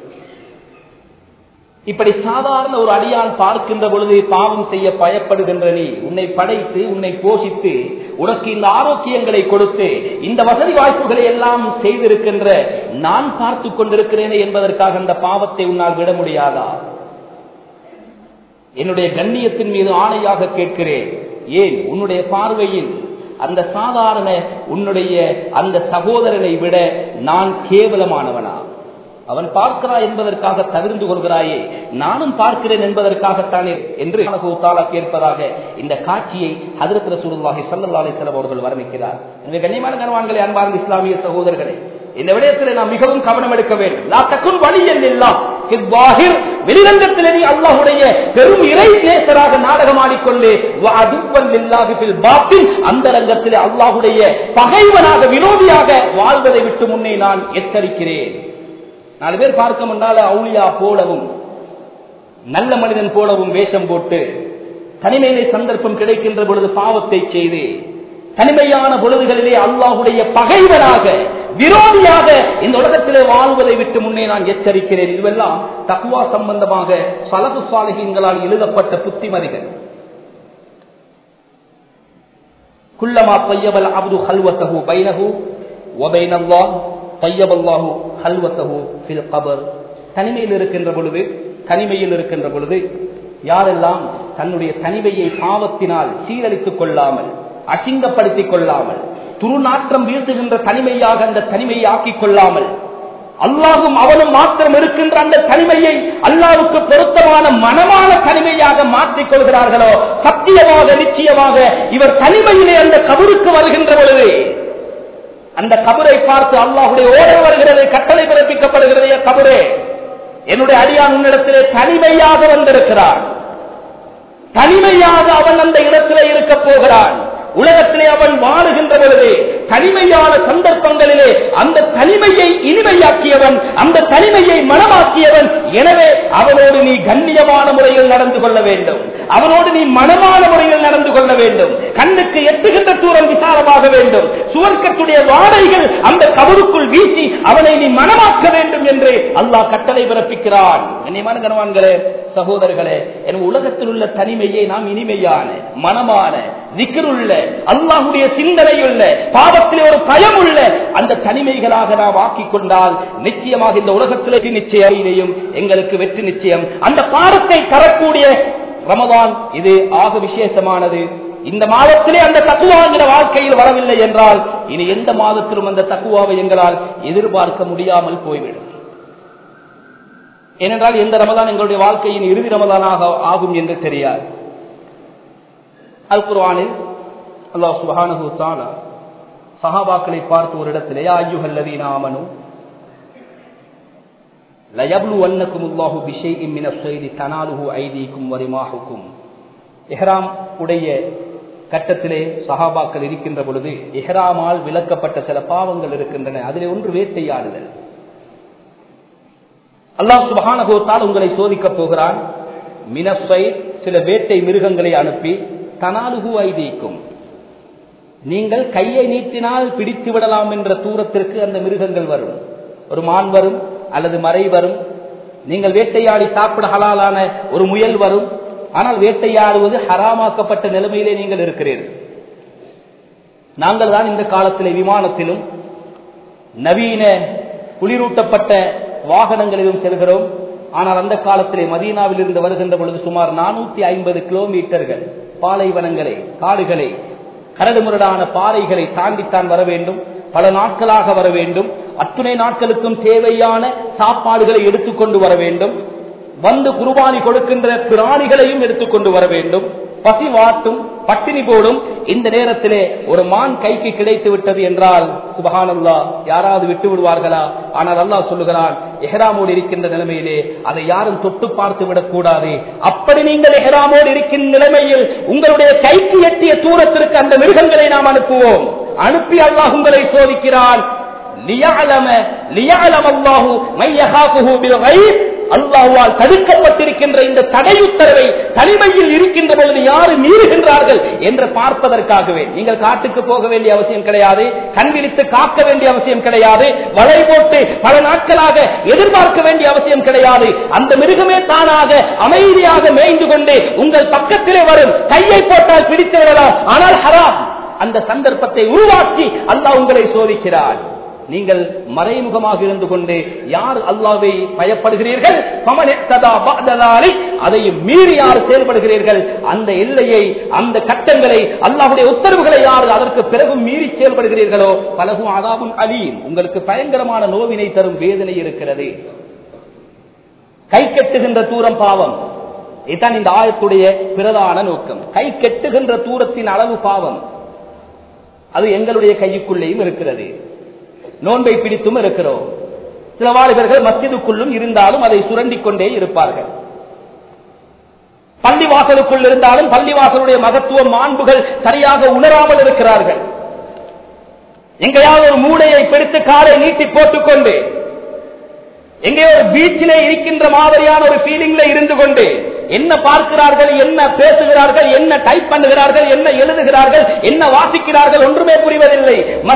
இப்படி சாதாரண ஒரு அடியான் பார்க்கின்ற பொழுது பாவம் செய்ய பயப்படுகின்ற நீ உன்னை படைத்து உன்னை போஷித்து உனக்கு இந்த ஆரோக்கியங்களை கொடுத்து இந்த வசதி வாய்ப்புகளை எல்லாம் செய்திருக்கின்ற நான் பார்த்து கொண்டிருக்கிறேனே என்பதற்காக அந்த பாவத்தை உன்னால் விட முடியாதா என்னுடைய கண்ணியத்தின் மீது ஆணையாக கேட்கிறேன் ஏன் உன்னுடைய பார்வையில் அந்த சாதாரண உன்னுடைய அந்த சகோதரனை விட நான் கேவலமானவனா அவன் பார்க்கிறா என்பதற்காக தவிர்ந்து கொள்கிறாயே நானும் பார்க்கிறேன் என்பதற்காகத்தானே என்று தாலா கேட்பதாக இந்த காட்சியை ஹதரத் ரசூலுல்லாஹி ஸல்லல்லாஹு அலைஹி வஸல்லம் அவர்கள் வர்ணிக்கிறார் எனவே கண்ணியமான கனவான்களே அன்பார்ந்த இஸ்லாமிய சகோதரர்களே இந்த விடயத்தில் நாம் மிகவும் கவனம் எடுக்க வேண்டும் லா தக்குன் வலியன் இல்லா இவ்வாஹிர் வெளிரங்கத்திலே நீ அல்லாஹ்வுடைய பெரும் இறை நேசராக நாடகம் ஆடிக்கொண்டு அதுவல் இல்லாஹி ஃபில் பாத்தின் அந்த ரங்கத்திலே அல்லாஹ்வுடைய பகைவனாக விரோதியாக வாழ்வதை விட்டு முன்னே நான் எச்சரிக்கிறேன் நாலு பேர் பார்க்க முன்னால அவுளியா போலவும் நல்ல மனிதன் போலவும் வேஷம் போட்டு தனிமையிலே சந்தர்ப்பம் கிடைக்கின்ற பொழுது பாவத்தை செய்து தனிமையான பொழுதுகளிலே அல்லாஹுடைய பகைவராக விரோதியாக இந்த உலகத்திலே வாழ்வதை விட்டு முன்னே நான் எச்சரிக்கிறேன் இதுவெல்லாம் தக்குவா சம்பந்தமாக சலபு சாலகிங்களால் எழுதப்பட்ட புத்திமதிகள் குல்லமா பையபல் அப்து ஹல்வத்தஹு பைனஹு ஒபைன் அல்லாஹ் பையபல்லாஹு ஹல்வத்தஹு ஃபில் கபர் தனிமையில் இருக்கின்ற பொழுது தனிமையில் இருக்கின்ற பொழுது யாரெல்லாம் தன்னுடைய தனிமையை பாவத்தினால் சீரழித்துக் கொள்ளாமல் அசிங்கப்படுத்திக் கொள்ளாமல் துருநாற்றம் வீழ்த்துகின்ற தனிமையாக அந்த தனிமையை ஆக்கிக் கொள்ளாமல் அல்லாஹும் அவனும் மாத்திரம் இருக்கின்ற அந்த தனிமையை அல்லாவுக்கு பொருத்தமான மனமான தனிமையாக மாற்றிக் கொள்கிறார்களோ சத்தியமாக நிச்சயமாக இவர் தனிமையிலே அந்த கபருக்கு வருகின்ற பொழுது அந்த கபரை பார்த்து அல்லாஹுடைய ஓடர் வருகிறது கட்டளை பிறப்பிக்கப்படுகிறது கபரே என்னுடைய அடியான் உன்னிடத்திலே தனிமையாக வந்திருக்கிறான் தனிமையாக அவன் அந்த இடத்திலே இருக்க போகிறான் உலகத்திலே அவன் வாழுகின்ற பொழுது தனிமையான சந்தர்ப்பங்களிலே அந்த தனிமையை இனிமையாக்கியவன் அந்த தனிமையை மனமாக்கியவன் எனவே அவனோடு நீ கண்ணியமான முறையில் நடந்து கொள்ள வேண்டும் அவனோடு நீ மனமான முறையில் நடந்து கொள்ள வேண்டும் கண்ணுக்கு எட்டுகின்ற தூரம் விசாலமாக வேண்டும் சுவர்க்கத்துடைய வாடைகள் அந்த கபருக்குள் வீசி அவனை நீ மனமாக்க வேண்டும் என்று அல்லாஹ் கட்டளை பிறப்பிக்கிறான் கண்ணியமான கனவான்களே சகோதரர்களே என் உலகத்தில் உள்ள தனிமையை நாம் இனிமையான மனமான திக்கருள்ள அல்லாஹுடைய சிந்தனையுள்ள பாவத்திலே ஒரு பயம் உள்ள அந்த தனிமைகளாக நாம் ஆக்கிக் கொண்டால் நிச்சயமாக இந்த உலகத்திலே நிச்சயம் எங்களுக்கு வெற்றி நிச்சயம் அந்த பாடத்தை தரக்கூடிய ரமதான் இது ஆக விசேஷமானது இந்த மாதத்திலே அந்த தக்குவாங்கிற வாழ்க்கையில் வரவில்லை என்றால் இனி எந்த மாதத்திலும் அந்த தக்குவாவை எங்களால் எதிர்பார்க்க முடியாமல் போய்விடும் ஏனென்றால் எந்த ரமதான் எங்களுடைய வாழ்க்கையின் இறுதி ரமதானாக ஆகும் என்று தெரியாது அல் குர்வானில் அல்லாஹ் சுபஹானஹு தஆலா சஹாபாக்களை பார்த்து ஒரு இடத்திலே யா அய்யுஹல்லதீன ஆமனு லயப்லுவன்னக்கும் அல்லாஹு பிஷைஇன் மினஸ் ஸைதி தனாலுஹு ஐதீக்கும் வரிமாஹுக்கும் இஹ்ராம் உடைய கட்டத்திலே சஹாபாக்கள் இருக்கின்ற பொழுது இஹ்ராமால் விலக்கப்பட்ட சில பாவங்கள் இருக்கின்றன அதிலே ஒன்று வேட்டையாடுதல் அல்லாஹ் சுபஹானஹுத்தால் உங்களை சோதிக்கப் போகிறான் மினஸ்ஸை சில வேட்டை மிருகங்களை அனுப்பி தனாலுகு ஐதீக்கும் நீங்கள் கையை நீட்டினால் பிடித்து விடலாம் என்ற தூரத்திற்கு அந்த மிருகங்கள் வரும் ஒரு மான் வரும் அல்லது மறை வரும் நீங்கள் வேட்டையாடி சாப்பிட ஹலாலான ஒரு முயல் வரும் ஆனால் வேட்டையாடுவது ஹராமாக்கப்பட்ட நிலைமையிலே நீங்கள் இருக்கிறீர்கள் நாங்கள் தான் இந்த காலத்திலே விமானத்திலும் நவீன குளிரூட்டப்பட்ட வாகனங்களிலும் செல்கிறோம் ஆனால் அந்த காலத்திலே மதீனாவில் இருந்து வருகின்ற பொழுது சுமார் நானூத்தி ஐம்பது கிலோமீட்டர்கள் பாலைவனங்களை காடுகளை கரடுமுரடான பாறைகளை தாண்டித்தான் வர வேண்டும் பல நாட்களாக வர வேண்டும் அத்துணை நாட்களுக்கும் தேவையான சாப்பாடுகளை எடுத்துக்கொண்டு வர வேண்டும் வந்து குருபானி கொடுக்கின்ற பிராணிகளையும் எடுத்துக்கொண்டு வர வேண்டும் பசி வாட்டும் பட்டினி போடும் இந்த நேரத்திலே ஒரு மான் கைக்கு கிடைத்து விட்டது என்றால் சுபகானல்லா யாராவது விட்டு விடுவார்களா ஆனால் அல்லாஹ் சொல்லுகிறான் எஹராமோடு இருக்கின்ற நிலைமையிலே அதை யாரும் தொட்டு பார்த்து விடக்கூடாது அப்படி நீங்கள் எஹராமோடு இருக்கின்ற நிலைமையில் உங்களுடைய கைக்கு எட்டிய தூரத்திற்கு அந்த மிருகங்களை நாம் அனுப்புவோம் அனுப்பி அல்லாஹ் உங்களை சோதிக்கிறான் லியஅலம லியஅலம அல்லாஹு மையஹாஃபுஹு பில் கைப் அல்லாஹுவால் தடுக்கப்பட்டிருக்கின்ற இந்த தடை உத்தரவை தனிமையில் இருக்கின்ற பொழுது யாரு மீறுகின்றார்கள் என்று பார்ப்பதற்காகவே நீங்கள் காட்டுக்கு போக வேண்டிய அவசியம் கிடையாது கண்விழித்து காக்க வேண்டிய அவசியம் கிடையாது வலை போட்டு பல நாட்களாக எதிர்பார்க்க வேண்டிய அவசியம் கிடையாது அந்த மிருகமே தானாக அமைதியாக மேய்ந்து கொண்டு உங்கள் பக்கத்திலே வரும் கையை போட்டால் பிடித்து விடலாம் ஆனால் ஹராம் அந்த சந்தர்ப்பத்தை உருவாக்கி அல்லாஹ் உங்களை சோதிக்கிறார் நீங்கள் மறைமுகமாக இருந்து கொண்டு யார் அல்லாவை பயப்படுகிறீர்கள் அதையும் மீறி யார் செயல்படுகிறீர்கள் அந்த எல்லையை அந்த கட்டங்களை அல்லாவுடைய உத்தரவுகளை யார் அதற்கு பிறகும் மீறி செயல்படுகிறீர்களோ பலகும் அதாவும் அலீம் உங்களுக்கு பயங்கரமான நோவினை தரும் வேதனை இருக்கிறது கை கெட்டுகின்ற தூரம் பாவம் இதுதான் இந்த ஆயத்துடைய பிரதான நோக்கம் கை கெட்டுகின்ற தூரத்தின் அளவு பாவம் அது எங்களுடைய கைக்குள்ளேயும் இருக்கிறது நோன்பை பிடித்தும் இருக்கிறோம் சில வாலிபர்கள் மஸ்ஜிதுக்குள்ளும் இருந்தாலும் அதை சுரண்டிக் கொண்டே இருப்பார்கள் பள்ளிவாசலுக்குள் இருந்தாலும் பள்ளிவாசலுடைய மகத்துவம் மாண்புகள் சரியாக உணராமல் இருக்கிறார்கள் எங்கேயாவது ஒரு மூளையை பிடித்து காலை நீட்டி போட்டுக்கொண்டு எங்கே ஒரு பீச்சிலே இருக்கின்ற மாதிரியான ஒரு ஃபீலிங்ல இருந்து கொண்டு என்ன பார்க்கிறார்கள் என்ன பேசுகிறார்கள் என்ன டைப் பண்ணுகிறார்கள் என்ன எழுதுகிறார்கள் என்ன வாசிக்கிறார்கள் ஒன்றுமே புரிவதில்லை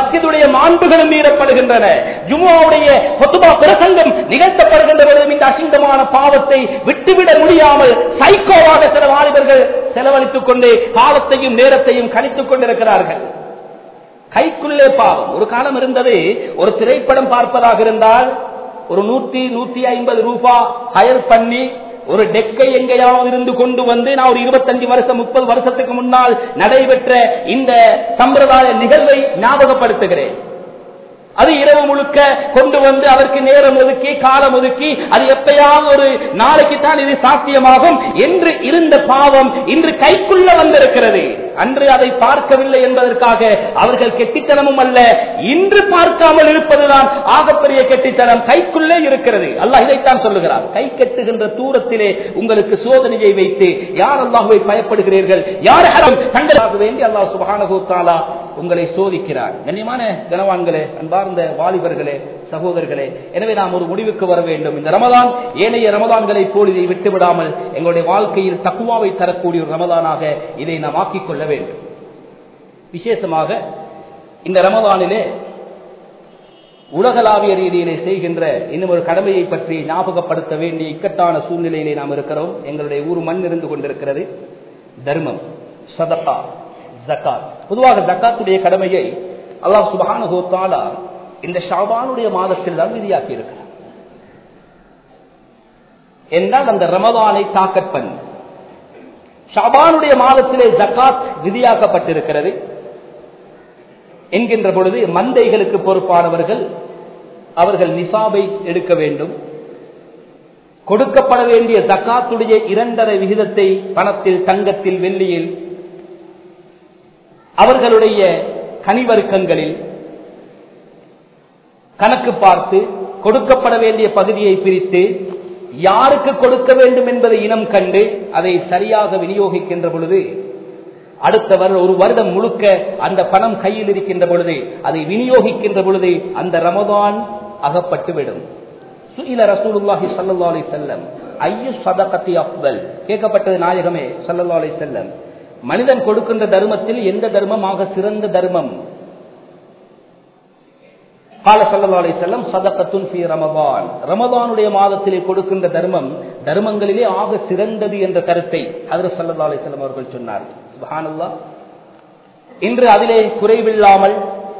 மஸ்ஜிதுடைய மாண்புகளும் மீறப்படுகின்றன ஜுமுவாவுடைய கொத்துபா பிரசங்கம் நிகழ்த்தப்படுகின்ற பொழுதும் இந்த அசிங்கமான பாவத்தை விட்டுவிட முடியாமல் சைக்கோவாக சில வாலிபர்கள் செலவழித்துக் கொண்டு காலத்தையும் நேரத்தையும் கணித்துக் கொண்டிருக்கிறார்கள் கைக்குள்ளே பாவம் ஒரு காலம் இருந்தது ஒரு திரைப்படம் பார்ப்பதாக இருந்தால் ஒரு நூத்தி நூத்தி ஐம்பது ரூபா ஹயர் பண்ணி ஒரு டெக்கை எங்கேயாவது இருந்து கொண்டு வந்து நான் ஒரு இருபத்தஞ்சு வருஷம் முப்பது வருஷத்துக்கு முன்னால் நடைபெற்ற இந்த சம்பிரதாய நிகழ்வை ஞாபகப்படுத்துகிறேன் அது இரவு முழுக்க கொண்டு வந்து அதற்கு நேரம் ஒதுக்கி காலம் ஒதுக்கி அது எப்பயாவது ஒரு நாளைக்கு தான் இது சாத்தியமாகும் என்று இருந்த பாவம் இன்று கைக்குள்ள வந்திருக்கிறது அன்று அதை பார்க்கவில்லை என்பதற்காக அவர்கள் கெட்டித்தனமும் அல்ல இன்று பார்க்காமல் இருப்பதுதான் ஆகப்பெரிய கெட்டித்தனம் கைக்குள்ளே இருக்கிறது அல்லாஹ் இதைத்தான் சொல்லுகிறார் கை கெட்டுகின்ற தூரத்திலே உங்களுக்கு சோதனையை வைத்து யார் அல்லாஹுவை பயப்படுகிறீர்கள் யார் ஹரம் தங்களாக வேண்டி அல்லாஹ் சுபானகு தாலா உங்களை சோதிக்கிறார் கண்ணியமான கனவான்களே அன்பார்ந்த வாலிபர்களே சகோதரர்களே எனவே நாம் ஒரு முடிவுக்கு வர வேண்டும் இந்த ரமதான் ஏனைய ரமதான்களை போல் இதை விட்டுவிடாமல் எங்களுடைய வாழ்க்கையில் தக்குவாவை தரக்கூடிய ஒரு ரமதானாக இதை நாம் ஆக்கிக் கொள்ள வேண்டும் விசேஷமாக இந்த ரமதானிலே உலகளாவிய ரீதியிலே செய்கின்ற இன்னும் ஒரு கடமையை பற்றி ஞாபகப்படுத்த வேண்டிய இக்கட்டான சூழ்நிலையிலே நாம் இருக்கிறோம் எங்களுடைய ஊர் மண் இருந்து கொண்டிருக்கிறது தர்மம் சதகா ஜக்காத் பொதுவாக ஜக்காத்துடைய கடமையை அல்லாஹ் சுபஹானஹு தஆலா இந்த ஷாபானுடைய மாதத்தில் தான் விதியாக்கி இருக்கிறார் என்றால் அந்த ரமதானை தாக்கட் பண்ணி ஷாபானுடைய மாதத்திலே ஜக்காத் விதியாக்கப்பட்டிருக்கிறது என்கின்ற பொழுது மந்தைகளுக்கு பொறுப்பானவர்கள் அவர்கள் நிசாபை எடுக்க வேண்டும் கொடுக்கப்பட வேண்டிய ஜக்காத்துடைய இரண்டரை விகிதத்தை பணத்தில் தங்கத்தில் வெள்ளியில் அவர்களுடைய கனிவருக்கங்களில் கணக்கு பார்த்து கொடுக்கப்பட வேண்டிய பகுதியை பிரித்து யாருக்கு கொடுக்க வேண்டும் என்பதை இனம் கண்டு அதை சரியாக விநியோகிக்கின்ற பொழுது அடுத்தவர் ஒரு வருடம் முழுக்க அந்த பணம் கையில் இருக்கின்ற பொழுது அதை விநியோகிக்கின்ற பொழுது அந்த ரமதான் அகப்பட்டுவிடும் சுயில ரசூலுல்லாஹி சல்லா அலி செல்லம் ஐயு சதகத்தி அப்தல் கேட்கப்பட்டது நாயகமே சல்லா அலி செல்லம் மனிதன் கொடுக்கின்ற தர்மத்தில் எந்த தர்மமாக சிறந்த தர்மம் கால சல்லா அலி செல்லம் சதகத்துன் ஃபி ரமபான் ரமபானுடைய மாதத்திலே கொடுக்கின்ற தர்மம் தர்மங்களிலே ஆக சிறந்தது என்ற கருத்தை அதில் சல்லா அலி செல்லம் அவர்கள் சொன்னார் சுபஹானல்லா இன்று அதிலே குறைவில்லாமல்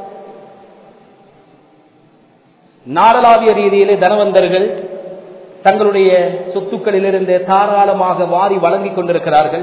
நாடளாவிய ரீதியிலே தனவந்தர்கள் தங்களுடைய சொத்துக்களிலிருந்து தாராளமாக வாரி வழங்கிக் கொண்டிருக்கிறார்கள்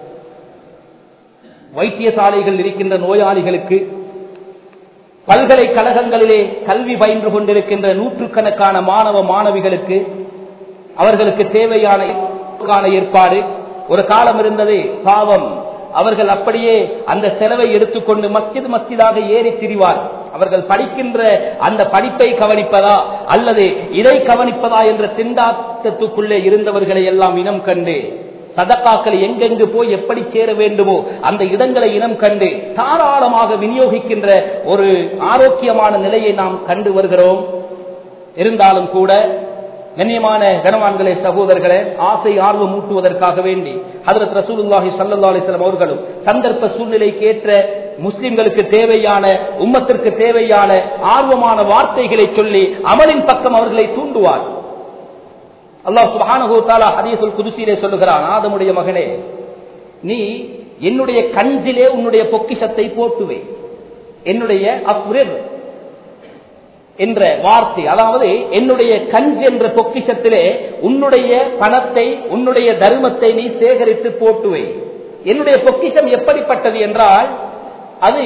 வைத்தியசாலைகள் இருக்கின்ற நோயாளிகளுக்கு பல்கலைக்கழகங்களிலே கல்வி பயின்று கொண்டிருக்கின்ற நூற்றுக்கணக்கான மாணவ மாணவிகளுக்கு அவர்களுக்கு தேவையான ஏற்பாடு ஒரு காலம் இருந்தது பாவம் அவர்கள் அப்படியே அந்த செலவை எடுத்துக்கொண்டு மஸ்ஜித் மஸ்ஜிதாக ஏறி திரிவார் அவர்கள் படிக்கின்ற அந்த படிப்பை கவனிப்பதா அல்லது இதை கவனிப்பதா என்ற திண்டாட்டத்துக்குள்ளே இருந்தவர்களை எல்லாம் இனம் கண்டு சதக்காக்கள் எங்கெங்கு போய் எப்படி சேர வேண்டுமோ அந்த இடங்களை இனம் கண்டு தாராளமாக விநியோகிக்கின்ற ஒரு ஆரோக்கியமான நிலையை நாம் கண்டு வருகிறோம் இருந்தாலும் கூட கண்ணியமான கனவான்களே சகோதரர்களே ஆசை ஆர்வம் ஊட்டுவதற்காக வேண்டி ஹதரத் ரசூலுல்லாஹி சல்லா அலிஸ்லாம் அவர்களும் சந்தர்ப்ப சூழ்நிலைக்கு ஏற்ற முஸ்லிம்களுக்கு தேவையான உம்மத்திற்கு தேவையான ஆர்வமான வார்த்தைகளை சொல்லி அமலின் பக்கம் அவர்களை தூண்டுவார் அல்லாஹ் சுபானு தாலா ஹதீசுல் குதுசியிலே சொல்லுகிறான் ஆதமுடைய மகனே நீ என்னுடைய கஞ்சிலே உன்னுடைய பொக்கிஷத்தை போட்டுவே என்னுடைய அப்ரிர் என்ற வார்த்தை அதாவது என்னுடைய கஞ்சி என்ற பொக்கிஷத்திலே உன்னுடைய பணத்தை உன்னுடைய தர்மத்தை நீ சேகரித்து போட்டுவை என்னுடைய பொக்கிஷம் எப்படிப்பட்டது என்றால் அது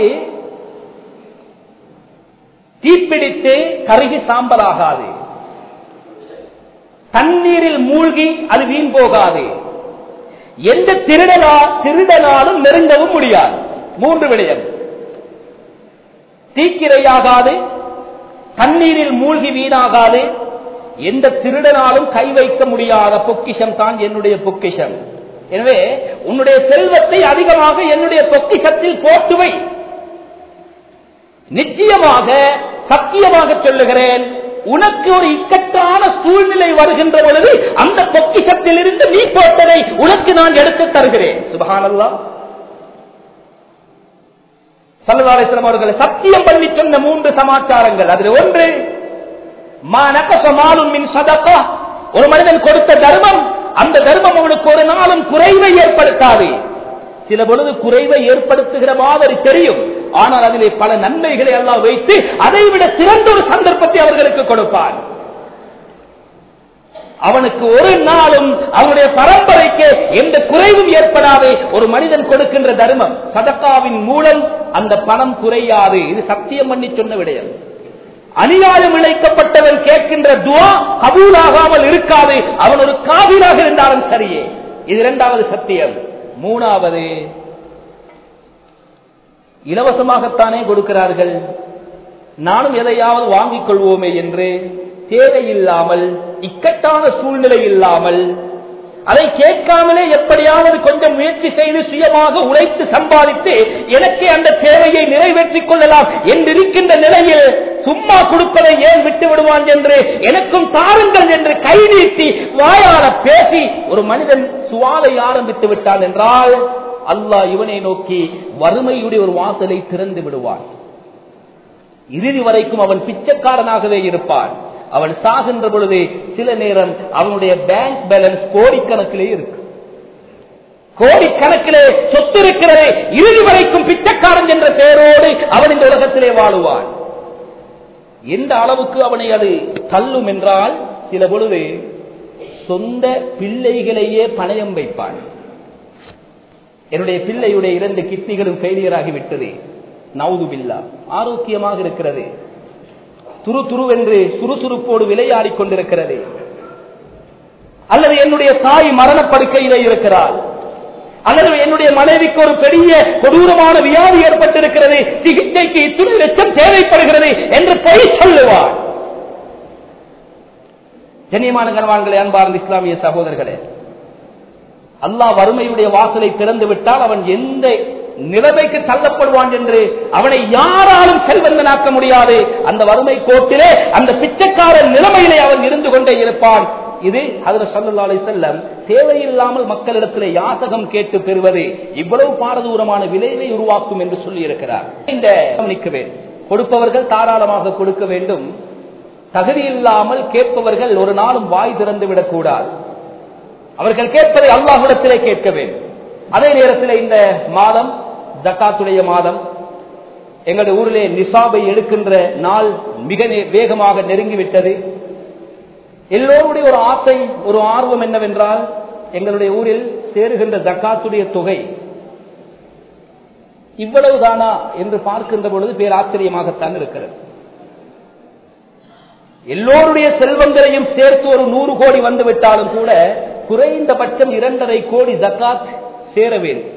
தீப்பிடித்து கருகி சாம்பலாகாது தண்ணீரில் மூழ்கி அது வீண் போகாது எந்த திருடலா திருடனாலும் நெருங்கவும் முடியாது மூன்று விடயம் தீக்கிரையாகாது தண்ணீரில் மூழ்கி வீணாகாது எந்த திருடனாலும் கை வைக்க முடியாத பொக்கிஷம் தான் என்னுடைய பொக்கிஷம் எனவே உன்னுடைய செல்வத்தை அதிகமாக என்னுடைய பொக்கிஷத்தில் போட்டுவை நிச்சயமாக சத்தியமாக சொல்லுகிறேன் உனக்கு ஒரு இக்கட்டான சூழ்நிலை வருகின்ற பொழுது அந்த பொக்கிஷத்தில் இருந்து நீ போட்டதை உனக்கு நான் எடுத்து தருகிறேன் சுபகானல்லா சல்லதாலேஸ்வரம் அவர்களை சத்தியம் பண்ணி சொன்ன மூன்று சமாச்சாரங்கள் அதில் ஒன்று மா நகசமாலும் மின் சதக்கா ஒரு மனிதன் கொடுத்த தர்மம் அந்த தர்மம் அவனுக்கு ஒரு நாளும் குறைவை ஏற்படுத்தாது சில பொழுது குறைவை ஏற்படுத்துகிற மாதிரி தெரியும் ஆனால் அதிலே பல நன்மைகளை எல்லாம் வைத்து அதைவிட சிறந்த ஒரு சந்தர்ப்பத்தை அவர்களுக்கு கொடுப்பான் அவனுக்கு ஒரு நாளும் அவனுடைய பரம்பரைக்கு எந்த குறைவும் ஏற்படாது ஒரு மனிதன் கொடுக்கின்ற தர்மம் சதக்காவின் மூலம் அந்த பணம் குறையாது இது சத்தியம் பண்ணி சொன்ன விடயம் அநியாயம் இழைக்கப்பட்டவன் கேட்கின்ற துவா கபூலாகாமல் இருக்காது அவன் ஒரு காவிராக இருந்தாலும் சரியே இது இரண்டாவது சத்தியம் மூணாவது இலவசமாகத்தானே கொடுக்கிறார்கள் நானும் எதையாவது வாங்கிக் கொள்வோமே என்று தேவையில்லாமல் இக்கட்டான சூழ்நிலை இல்லாமல் அதை கேட்காமலே எப்படியாவது கொஞ்சம் முயற்சி செய்து சுயமாக உழைத்து சம்பாதித்து எனக்கே அந்த தேவையை நிறைவேற்றிக் கொள்ளலாம் என்றிருக்கின்ற நிலையில் சும்மா கொடுப்பதை ஏன் விட்டு விடுவான் என்று எனக்கும் தாருங்கள் என்று கை நீட்டி வாயால பேசி ஒரு மனிதன் சுவாலை ஆரம்பித்து விட்டான் என்றால் அல்லாஹ் இவனை நோக்கி வறுமையுடைய ஒரு வாசலை திறந்து விடுவான் இறுதி வரைக்கும் அவன் பிச்சைக்காரனாகவே இருப்பான் அவன் சாகின்ற பொழுது சில நேரம் அவனுடைய பேங்க் பேலன்ஸ் கோடிக்கணக்கிலே இருக்கு கோடிக்கணக்கிலே சொத்து இருக்கிறது இறுதி வரைக்கும் பிச்சைக்காரன் என்ற பெயரோடு அவன் இந்த உலகத்திலே வாழுவான் எந்த அளவுக்கு அவனை அது தள்ளும் என்றால் சில பொழுது சொந்த பிள்ளைகளையே பணயம் வைப்பான் என்னுடைய பிள்ளையுடைய இரண்டு கிட்னிகளும் ஃபெயிலியர் ஆகிவிட்டது நவுதுபில்லா ஆரோக்கியமாக இருக்கிறது துரு துருவென்று சுறுசுறுப்போடு விளையாடிக் கொண்டிருக்கிறது அல்லது என்னுடைய தாய் மரணப்படுக்கையிலே இருக்கிறாள் அல்லது என்னுடைய மனைவிக்கு ஒரு பெரிய கொடூரமான வியாதி ஏற்பட்டிருக்கிறது சிகிச்சைக்கு இத்துணை லட்சம் தேவைப்படுகிறது என்று பொய் சொல்லுவார் கண்ணியமான கனவான்களே அன்பார்ந்த இஸ்லாமிய சகோதரர்களே அல்லாஹ் வறுமையுடைய வாசலை திறந்து விட்டால் அவன் எந்த நிலைமைக்கு தள்ளப்படுவான் என்று அவனை யாராலும் செல்வந்தனாக்க முடியாது அந்த வறுமை கோட்டிலே அந்த பிச்சைக்காரன் நிலைமையிலே அவன் இருந்து கொண்டே இருப்பான் இது அதுல சொல்லலாலை செல்லம் தேவையில்லாமல் மக்களிடத்திலே யாசகம் கேட்டு பெறுவது இவ்வளவு பாரதூரமான விளைவை உருவாக்கும் என்று சொல்லி இருக்கிறார் இந்த கவனிக்க வேண்டும் கொடுப்பவர்கள் தாராளமாக கொடுக்க வேண்டும் தகுதி இல்லாமல் கேட்பவர்கள் ஒரு நாளும் வாய் திறந்து விடக்கூடாது அவர்கள் கேட்பதை அல்லாஹிடத்திலே கேட்க வேண்டும் அதே நேரத்தில் இந்த மாதம் ஜக்காத்துடைய மாதம் எங்களுடைய ஊரிலே நிசாபை எடுக்கின்ற நாள் மிக வேகமாக நெருங்கிவிட்டது எல்லோருடைய ஒரு ஆசை ஒரு ஆர்வம் என்னவென்றால் எங்களுடைய ஊரில் சேருகின்ற ஜக்காத்துடைய தொகை இவ்வளவுதானா என்று பார்க்கின்ற பொழுது பேர் ஆச்சரியமாகத்தான் இருக்கிறது எல்லோருடைய செல்வங்களையும் சேர்த்து ஒரு நூறு கோடி வந்து விட்டாலும் கூட குறைந்தபட்சம் இரண்டரை கோடி ஜக்காத் சேர வேண்டும்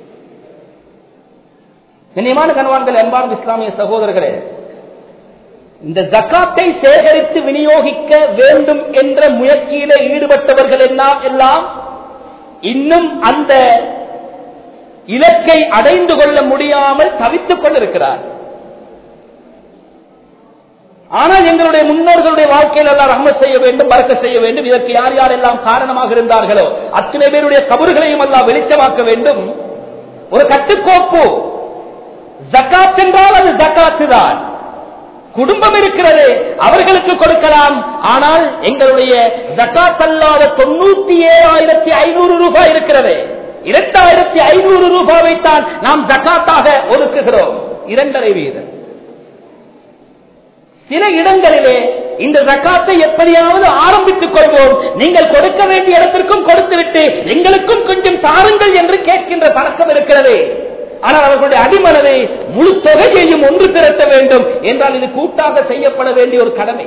கண்ணியமான கணவான்கள் அன்பார்ந்த இஸ்லாமிய சகோதரர்களே இந்த ஜக்காத்தை சேகரித்து விநியோகிக்க வேண்டும் என்ற முயற்சியில ஈடுபட்டவர்கள் எல்லாம் இன்னும் அந்த இலக்கை அடைந்து கொள்ள முடியாமல் தவித்துக் கொண்டிருக்கிறார் ஆனால் எங்களுடைய முன்னோர்களுடைய வாழ்க்கையில் எல்லாம் ரஹ்மத் செய்ய வேண்டும் பறக்க செய்ய வேண்டும் இதற்கு யார் யாரெல்லாம் காரணமாக இருந்தார்களோ அத்தனை பேருடைய கபறுகளையும் எல்லாம் வெளிச்சமாக்க வேண்டும் ஒரு கட்டுக்கோப்பு ஜக்காத் என்றால் அது ஜக்காத்து தான் குடும்பம் இருக்கிறது அவர்களுக்கு கொடுக்கலாம் ஆனால் எங்களுடைய ஜக்காத் அல்லாத தொண்ணூத்தி ஏழாயிரத்தி ஐநூறு ரூபாய் இருக்கிறது இரண்டாயிரத்தி ஐநூறு ரூபாவை தான் நாம் ஜக்காத்தாக ஒதுக்குகிறோம் இரண்டரை வீதம் சில இடங்களிலே இந்த ஜக்காத்தை எப்படியாவது ஆரம்பித்துக் கொள்வோம் நீங்கள் கொடுக்க வேண்டிய இடத்திற்கும் கொடுத்துவிட்டு எங்களுக்கும் கொஞ்சம் தாருங்கள் என்று கேட்கின்ற பழக்கம் இருக்கிறது ஆனால் அவர்களுடைய அடிமனதை முழு தொகையையும் ஒன்று திரட்ட வேண்டும் என்றால் இது கூட்டாக செய்யப்பட வேண்டிய ஒரு கடமை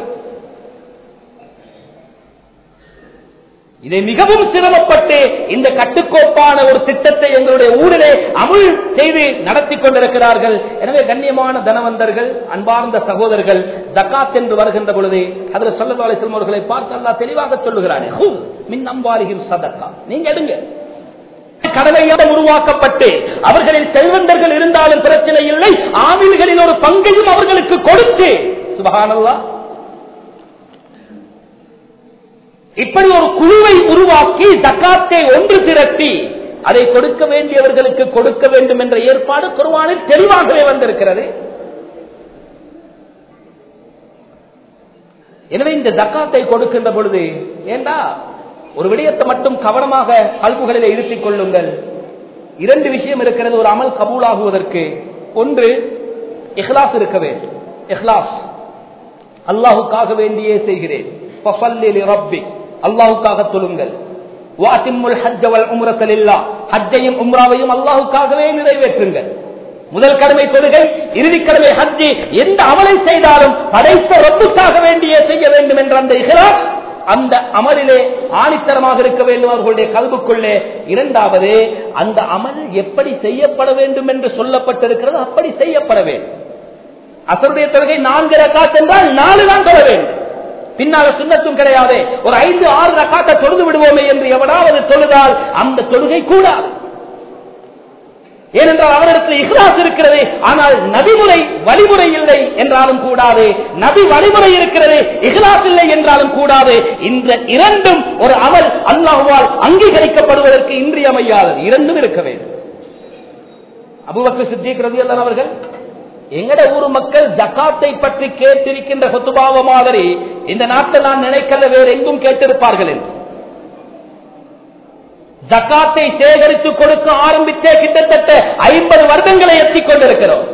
இதை மிகவும் சிரமப்பட்டு இந்த கட்டுக்கோப்பான ஒரு திட்டத்தை எங்களுடைய ஊரிலே அமுல் செய்து நடத்தி கொண்டிருக்கிறார்கள் எனவே கண்ணியமான தனவந்தர்கள் அன்பார்ந்த சகோதரர்கள் ஜக்காத் என்று வருகின்ற பொழுது அதில் சொல்லவாலை செல்வர்களை பார்த்து அல்லா தெளிவாக சொல்லுகிறானே மின் நம்பாரிகின் சதக்கா நீங்க எடுங்க கடலையாக உருவாக்கப்பட்டு அவர்களின் செல்வந்தர்கள் இருந்தாலும் பிரச்சனை இல்லை ஆமில்களின் ஒரு பங்கையும் அவர்களுக்கு கொடுத்து சுபகானல்லா இப்படி ஒரு குழுவை உருவாக்கி ஜக்காத்தை ஒன்று திரட்டி அதை கொடுக்க வேண்டியவர்களுக்கு கொடுக்க வேண்டும் என்ற ஏற்பாடு குர்ஆனில் தெளிவாகவே வந்திருக்கிறது எனவே இந்த ஜக்காத்தை கொடுக்கின்ற பொழுது ஏண்டா ஒரு விடயத்தை மட்டும் கவனமாக கல்புகளில் இருத்திக் கொள்ளுங்கள் இரண்டு விஷயம் இருக்கிறது ஒரு அமல் கபூலாகுவதற்கு ஒன்று இஹ்லாஸ் இருக்க வேண்டும் இஹ்லாஸ் அல்லாஹுக்காக வேண்டியே செய்கிறேன் ஃபஸல்லி லிரப்பி. அல்லாஹுக்காக தொழுங்கள் வாத்திம்முல் ஹஜ்ஜ வல் உம்ரத லில்லாஹ். ஹஜ்ஜையும் உம்ராவையும் அல்லாஹுக்காகவே நிறைவேற்றுங்கள் முதல் கடமை தொழுகை இறுதி கடமை ஹஜ்ஜி எந்த அமலை செய்தாலும் படைத்த ரப்புக்காக வேண்டியே செய்ய வேண்டும் என்ற அந்த இஹ்லாஸ் அந்த அமலிலே ஆணித்தரமாக இருக்க வேண்டும் அவர்களுடைய கல்புக்குள்ளே இரண்டாவது அந்த அமல் எப்படி செய்யப்பட வேண்டும் என்று சொல்லப்பட்டிருக்கிறது அப்படி செய்யப்பட வேண்டும் அசருடைய தொழுகை நான்கு ரக்காத் என்றால் நாலு தான் தொழ வேண்டும் பின்னால சுண்ணத்தும் கிடையாது ஒரு ஐந்து ஆறு ரக்காத்தை தொழுது விடுவோமே என்று எவனாவது தொழுதால் அந்த தொழுகை கூடாது ஏனென்றால் அவரிடத்தில் இஹ்லாஸ் இருக்கிறது ஆனால் நபிமுறை வழிமுறை இல்லை என்றாலும் கூடாது நபி வழிமுறை இருக்கிறது இஹ்லாஸ் இல்லை என்றாலும் கூடாது இந்த இரண்டும் ஒரு அமல் அல்லாஹுவால் அங்கீகரிக்கப்படுவதற்கு இன்றியமையாதது இரண்டும் இருக்க வேண்டும் அபுபக்கர் சித்திக் ரலியல்லாஹு அவர்கள் எங்கட ஊர் மக்கள் ஜக்காத்தை பற்றி கேட்டிருக்கின்ற கொத்துபாவ மாதிரி இந்த நாட்டில் நான் நினைக்கல வேறு எங்கும் கேட்டிருப்பார்கள் என்று ஜக்காத்தை சேகரித்து கொடுக்க ஆரம்பித்தே கிட்டத்தட்ட ஐம்பது வருடங்களை எத்திக் கொண்டிருக்கிறோம்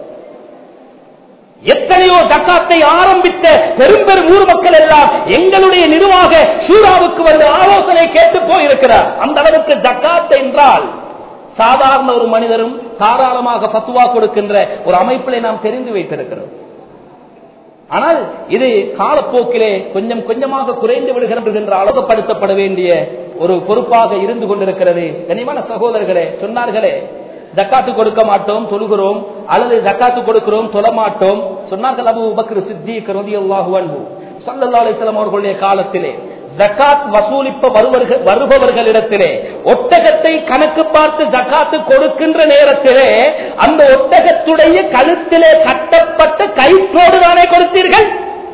எத்தனையோ ஜக்காத்தை ஆரம்பித்த பெரும் பெரும் ஊர் மக்கள் எல்லாம் எங்களுடைய நிர்வாக சூறாவுக்கு வந்து ஆலோசனை கேட்டு போயிருக்கிறார் அந்த அளவுக்கு ஜக்காத் என்றால் சாதாரண ஒரு மனிதரும் தாராளமாக பத்துவா கொடுக்கின்ற ஒரு அமைப்பிலே நாம் தெரிந்து வைத்திருக்கிறோம் ஆனால் இது காலப்போக்கிலே கொஞ்சம் கொஞ்சமாக குறைந்து விடுகிறது என்று அழகப்படுத்தப்பட வேண்டிய ஒரு பொறுப்பாக இருந்து கொண்டிருக்கிறது கனிமான சகோதரர்களே சொன்னார்களே ஜக்காத்து கொடுக்க மாட்டோம் தொழுகிறோம் அல்லது ஜக்காத்து கொடுக்கிறோம் தொழ மாட்டோம் சொன்னார்கள் அபு பக்ரு சித்திக் ரலியல்லாஹு அன்ஹு ஸல்லல்லாஹு அலைஹி வஸல்லம் அவர்களுடைய காலத்திலே ஜக்காத் வசூலிப்ப வருவர்கள் வருபவர்களிடத்திலே ஒட்டகத்தை கணக்கு பார்த்து ஜக்காத்து கொடுக்கின்ற நேரத்திலே அந்த ஒட்டகத்துடைய கழுத்திலே கட்டப்பட்ட கயிற்றோடு தானே கொடுத்தீர்கள்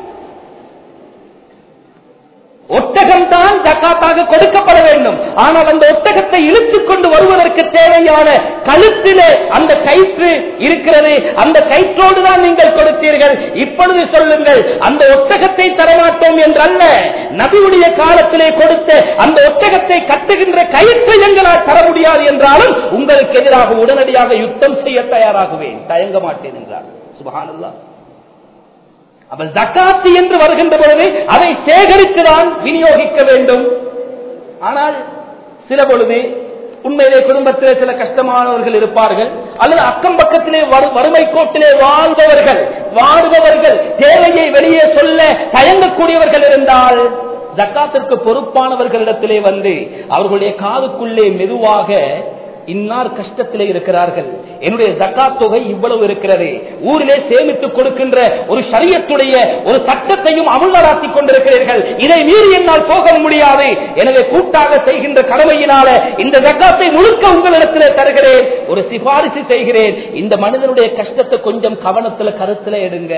ஒட்டகம் தான் ஜக்காத்தாக கொடுக்கப்பட வேண்டும் ஆனால் அந்த ஒட்டகத்தை இழுத்துக் கொண்டு வருவதற்கு தேவையான கழுத்திலே அந்த கயிற்று இருக்கிறது அந்த கயிற்றோடு தான் நீங்கள் கொடுத்தீர்கள் இப்பொழுது சொல்லுங்கள் அந்த ஒட்டகத்தை தரமாட்டோம் என்றல்ல நபியுடைய காலத்திலே கொடுத்த அந்த ஒட்டகத்தை கட்டுகின்ற கயிற்றை எங்களால் தர முடியாது என்றாலும் உங்களுக்கு எதிராக உடனடியாக யுத்தம் செய்ய தயாராகுவேன் தயங்க மாட்டேன் என்றார் சுபஹானல்லாஹ் அப்ப ஜக்காத்து என்று வருகின்ற பொழுது அதை சேகரித்துதான் விநியோகிக்க வேண்டும் ஆனால் சில பொழுது உண்மையிலே குடும்பத்திலே சில கஷ்டமானவர்கள் இருப்பார்கள் அல்லது அக்கம் பக்கத்திலே வறு- வறுமை கோட்டிலே வாழ்பவர்கள் வாடுபவர்கள் தேவையை வெளியே சொல்ல தயங்கக்கூடியவர்கள் இருந்தால் ஜக்காத்திற்கு பொறுப்பானவர்களிடத்திலே வந்து அவர்களுடைய காதுக்குள்ளே மெதுவாக இன்னார் கஷ்டத்திலே இருக்கிறார்கள் என்னுடைய ஜக்காத் தொகை இவ்வளவு இருக்கிறது ஊரிலே சேமித்துக் கொடுக்கின்ற ஒரு ஷரியத்துடைய ஒரு சட்டத்தையும் அமுல்வராத்தி கொண்டிருக்கிறீர்கள் இதை மீறி என்னால் போக முடியாது எனவே கூட்டாக செய்கின்ற கடமையினால இந்த ஜக்காத்தை முழுக்க உங்களிடத்திலே தருகிறேன் ஒரு சிபாரிசு செய்கிறேன் இந்த மனிதனுடைய கஷ்டத்தை கொஞ்சம் கவனத்துல கருத்துல எடுங்க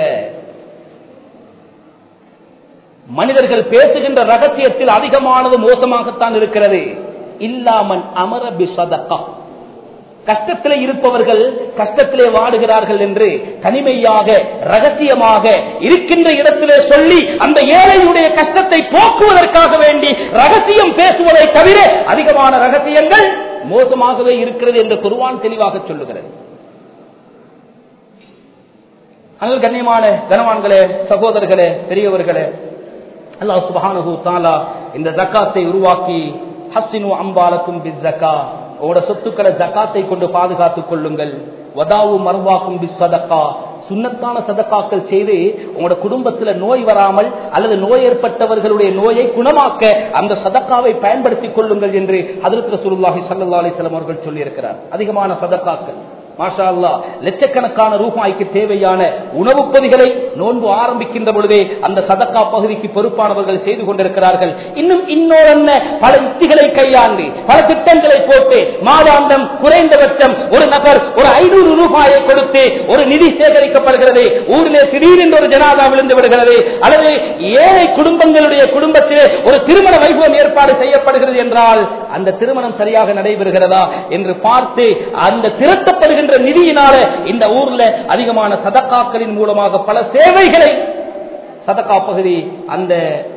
மனிதர்கள் பேசுகின்ற ரகசியத்தில் அதிகமானது மோசமாகத்தான் இருக்கிறது இல்லாமன் அமர பிசதக்கா கஷ்டத்திலே இருப்பவர்கள் கஷ்டத்திலே வாடுகிறார்கள் என்று தனிமையாக ரகசியமாக இருக்கின்ற இடத்திலே சொல்லி அந்த ஏழையுடைய கஷ்டத்தை போக்குவதற்காக வேண்டி ரகசியம் பேசுவதை தவிர அதிகமான ரகசியங்கள் மோசமாகவே இருக்கிறது என்று குருவான் தெளிவாக சொல்லுகிறது ஆனால் கண்ணியமான கனவான்களே சகோதரர்களே பெரியவர்களே அல்லாஹ் சுபஹானஹு தஆலா இந்த ஜக்காத்தை உருவாக்கி ஹஸ்ஸினு அம்பாலக்கும் பிஸ்ஸக்கா உங்களோட சொத்துக்களை ஜக்காத்தை கொண்டு பாதுகாத்துக் கொள்ளுங்கள் வதாவு மர்வாக்கும் பிஸ்ஸதக்கா சுன்னத்தான சதக்காக்கள் செய்து உங்களோட குடும்பத்துல நோய் வராமல் அல்லது நோய் ஏற்பட்டவர்களுடைய நோயை குணமாக்க அந்த சதக்காவை பயன்படுத்திக் கொள்ளுங்கள் என்று ஹதரத் ரசூலுல்லாஹி ஸல்லல்லாஹு அலைஹி வஸல்லம் அவர்கள் சொல்லியிருக்கிறார் அதிகமான சதக்காக்கள் மாஷா அல்லாஹ் லட்சக்கணக்கான ரூபாய்க்கு தேவையான உணவுப் பொதிகளை நோன்பு ஆரம்பிக்கின்ற பொழுதே அந்த சதக்கா பகுதிக்கு பொறுப்பானவர்கள் செய்து கொண்டிருக்கிறார்கள் இன்னும் இன்னொரு பல யுக்திகளை கையாண்டு பல திட்டங்களை போட்டு மாதாந்தம் குறைந்தபட்சம் ஒரு நபர் ஒரு ஐநூறு ரூபாயை கொடுத்து ஒரு நிதி சேகரிக்கப்படுகிறது ஊரிலே திடீரென்று ஒரு ஜனாதா விழுந்து விடுகிறது அல்லது ஏழை குடும்பங்களுடைய குடும்பத்திலே ஒரு திருமண வைபவம் ஏற்பாடு செய்யப்படுகிறது என்றால் அந்த திருமணம் சரியாக நடைபெறுகிறதா என்று பார்த்து அந்த திரட்டப்படுகின்ற நிதியினால இந்த ஊர்ல அதிகமான சதக்காக்களின் மூலமாக பல சேவைகளை சதக்கா பகுதி அந்த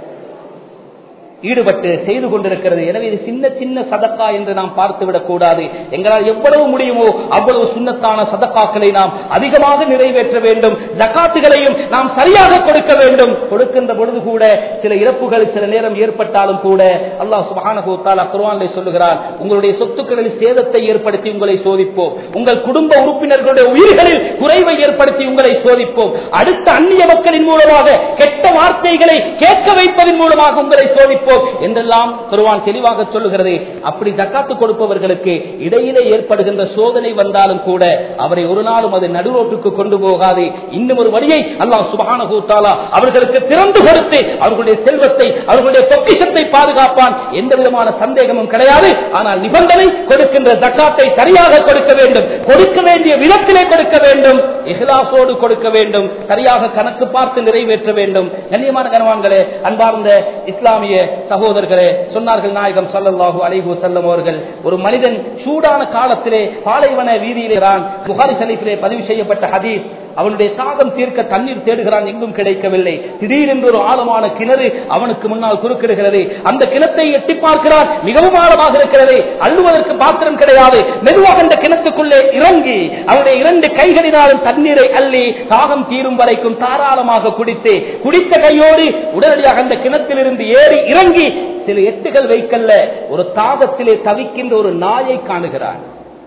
ஈடுபட்டு செய்து கொண்டிருக்கிறது எனவே இது சின்ன சின்ன சதக்கா என்று நாம் பார்த்துவிடக் கூடாது எங்களால் எவ்வளவு முடியுமோ அவ்வளவு சுண்ணத்தான சதக்காக்களை நாம் அதிகமாக நிறைவேற்ற வேண்டும் ஜக்காத்துகளையும் நாம் சரியாக கொடுக்க வேண்டும் கொடுக்கின்ற பொழுது கூட சில இறப்புகள் சில நேரம் ஏற்பட்டாலும் கூட அல்லாஹ் சுபானகோத்தாலா குர்வானிலே சொல்லுகிறார் உங்களுடைய சொத்துக்களில் சேதத்தை ஏற்படுத்தி உங்களை சோதிப்போம் உங்கள் குடும்ப உறுப்பினர்களுடைய உயிர்களில் குறைவை ஏற்படுத்தி உங்களை சோதிப்போம் அடுத்த அந்நிய மக்களின் மூலமாக கெட்ட வார்த்தைகளை கேட்க வைப்பதன் மூலமாக உங்களை சோதிப்போம் என்றெல்லாம் பெருவான் தெளிவாக சொல்லுகிறது அப்படி தக்காத்து கொடுப்பவர்களுக்கு இடையிலே ஏற்படுகின்ற சோதனை வந்தாலும் கூட அவரை ஒரு நாளும் அது நடுரோட்டுக்கு கொண்டு போகாது இன்னும் ஒரு வழியை அல்லாஹ் சுபகான கூத்தாலா அவர்களுக்கு திறந்து கொடுத்து அவர்களுடைய செல்வத்தை அவர்களுடைய பொக்கிஷத்தை பாதுகாப்பான் எந்த விதமான சந்தேகமும் கிடையாது ஆனால் நிபந்தனை கொடுக்கின்ற தக்காத்தை சரியாக கொடுக்க வேண்டும் கொடுக்க வேண்டிய விதத்திலே கொடுக்க வேண்டும் இஹ்லாசோடு கொடுக்க வேண்டும் சரியாக கணக்கு பார்த்து நிறைவேற்ற வேண்டும் கண்ணியமான கனவான்களே அன்பார்ந்த இஸ்லாமிய சகோதரர்களே சொன்னார்கள் நாயகம் சல்லல்லாஹு அலைஹு செல்லம் அவர்கள் ஒரு மனிதன் சூடான காலத்திலே பாலைவன வீதியிலே புகாரி ஷரீஃபிலே பதிவு செய்யப்பட்ட ஹதீஸ் அவனுடைய தாகம் தீர்க்க தண்ணீர் தேடுகிறான் எங்கும் கிடைக்கவில்லை திடீரென்று ஒரு ஆழமான கிணறு அவனுக்கு முன்னால் குறுக்கிடுகிறது அந்த கிணத்தை எட்டி பார்க்கிறான் மிகவும் ஆழமாக இருக்கிறது அள்ளுவதற்கு பாத்திரம் கிடையாது மெதுவாக அந்த கிணத்துக்குள்ளே இறங்கி அவனுடைய இரண்டு கைகளினாலும் தண்ணீரை அள்ளி தாகம் தீரும் வரைக்கும் தாராளமாக குடித்து குடித்த கையோடு உடனடியாக அந்த கிணத்திலிருந்து ஏறி இறங்கி சில எட்டுகள் வைக்கல்ல ஒரு தாகத்திலே தவிக்கின்ற ஒரு நாயை காணுகிறான்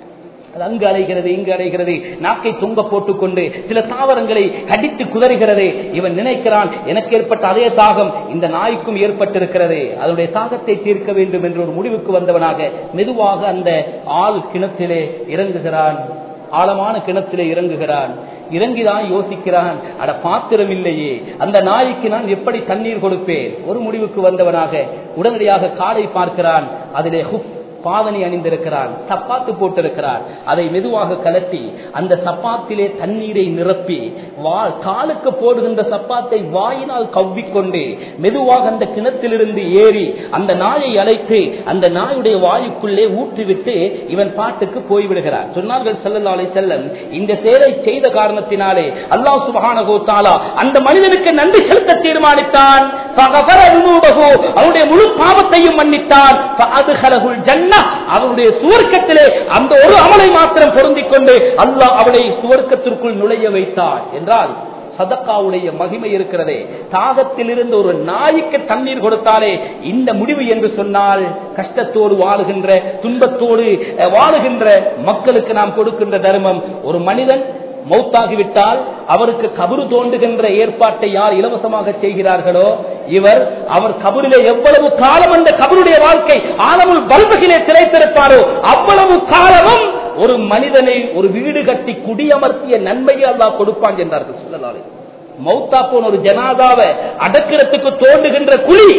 அது அங்கு அலைகிறது இங்கு அலைகிறது நாக்கை தொங்க போட்டுக்கொண்டு சில தாவரங்களை கடித்து குதறுகிறது இவன் நினைக்கிறான் எனக்கு ஏற்பட்ட அதே தாகம் இந்த நாய்க்கும் ஏற்பட்டிருக்கிறது அதனுடைய தாகத்தை தீர்க்க வேண்டும் என்ற ஒரு முடிவுக்கு வந்தவனாக மெதுவாக அந்த ஆள் கிணத்திலே இறங்குகிறான் ஆழமான கிணத்திலே இறங்குகிறான் இறங்கிதான் யோசிக்கிறான் அட பாத்திரம் இல்லையே அந்த நாய்க்கு நான் எப்படி தண்ணீர் கொடுப்பேன் ஒரு முடிவுக்கு வந்தவனாக உடனடியாக காலை பார்க்கிறான் அதிலே ஹுப் பாதனை அணிந்திருக்கிறான் சப்பாத்து போட்டிருக்கிறான் அதை மெதுவாக கலட்டி அந்த சப்பாத்திலே தண்ணீரை நிரப்பி வா- காலுக்கு போடுகின்ற சப்பாத்தை வாயினால் கவ்விக்கொண்டு மெதுவாக அந்த கிணத்திலிருந்து ஏறி அந்த நாயை அழைத்து அந்த நாயுடைய வாயுக்குள்ளே ஊற்றிவிட்டு இவன் பாட்டுக்கு போய்விடுகிறார் சொன்னார்கள் செல்லல்லா அலை செல்லம் இந்த செயலை செய்த காரணத்தினாலே அல்லாஹ் சுபஹான கோத்தாலா அந்த மனிதனுக்கு நன்றி செலுத்த தீர்மானித்தான் ஃபகஃபர ذنوبه, அவனுடைய முழு பாவத்தையும் மன்னித்தான் ஃபஅத்ஹலஹுல் ஜன்னah, அவனுடைய சுவர்க்கத்திலே அந்த ஒரு அமலை மாத்திரம் பொருந்திக் கொண்டு அல்லாஹ் அவனை சுவர்க்கத்திற்குள் நுழைய வைத்தான் என்றால் சதக்காவுடைய மகிமை இருக்கிறதே தாகத்தில் இருந்து ஒரு நாய்க்கு தண்ணீர் கொடுத்தாலே இந்த முடிவு என்று சொன்னால் கஷ்டத்தோடு வாழுகின்ற துன்பத்தோடு அஹ், வாழுகின்ற மக்களுக்கு நாம் கொடுக்கின்ற தர்மம் ஒரு மனிதன் மௌத்தாகிவிட்டால் அவருக்கு கபரு தோண்டுகின்ற ஏற்பாட்டை யார் இலவசமாக செய்கிறார்களோ இவர் அவர் கபரிலே எவ்வளவு காலம் அந்த கபருடைய வாழ்க்கை ஆழமுள் பல்பகிலே திரைத்திருப்பாரோ அவ்வளவு காலமும் ஒரு மனிதனை ஒரு வீடு கட்டி குடியமர்த்திய நன்மையை அல்லாஹ் கொடுப்பான் என்றார்கள் சொல்லலாலே மௌத்தா போன ஒரு ஜனாதாவை அடக்கிறதுக்கு தோண்டுகின்ற குழி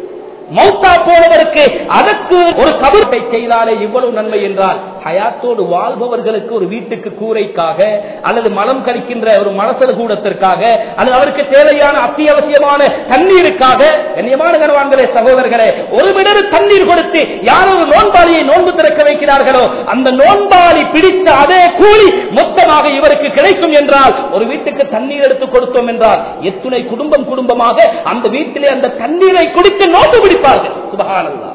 மௌத்தா போனவருக்கு அதற்கு ஒரு கபரை செய்தாலே இவ்வளவு நன்மை என்றால் ஹயாத்தோடு வாழ்பவர்களுக்கு ஒரு வீட்டுக்கு கூரைக்காக அல்லது மலம் கழிக்கின்ற ஒரு மலசல் கூடத்திற்காக அல்லது அவருக்கு தேவையான அத்தியாவசியமான தண்ணீருக்காக கண்ணியமான கனவான்களே சகோதரர்களே ஒரு மிடரு தண்ணீர் கொடுத்து யார் ஒரு நோன்பாளியை நோன்பு திறக்க வைக்கிறார்களோ அந்த நோன்பாளி பிடித்த அதே கூலி மொத்தமாக இவருக்கு கிடைக்கும் என்றால் ஒரு வீட்டுக்கு தண்ணீர் எடுத்து கொடுத்தோம் என்றால் எத்துணை குடும்பம் குடும்பமாக அந்த வீட்டிலே அந்த தண்ணீரை குடித்து நோன்பு பிடிப்பார்கள் சுபகானந்தா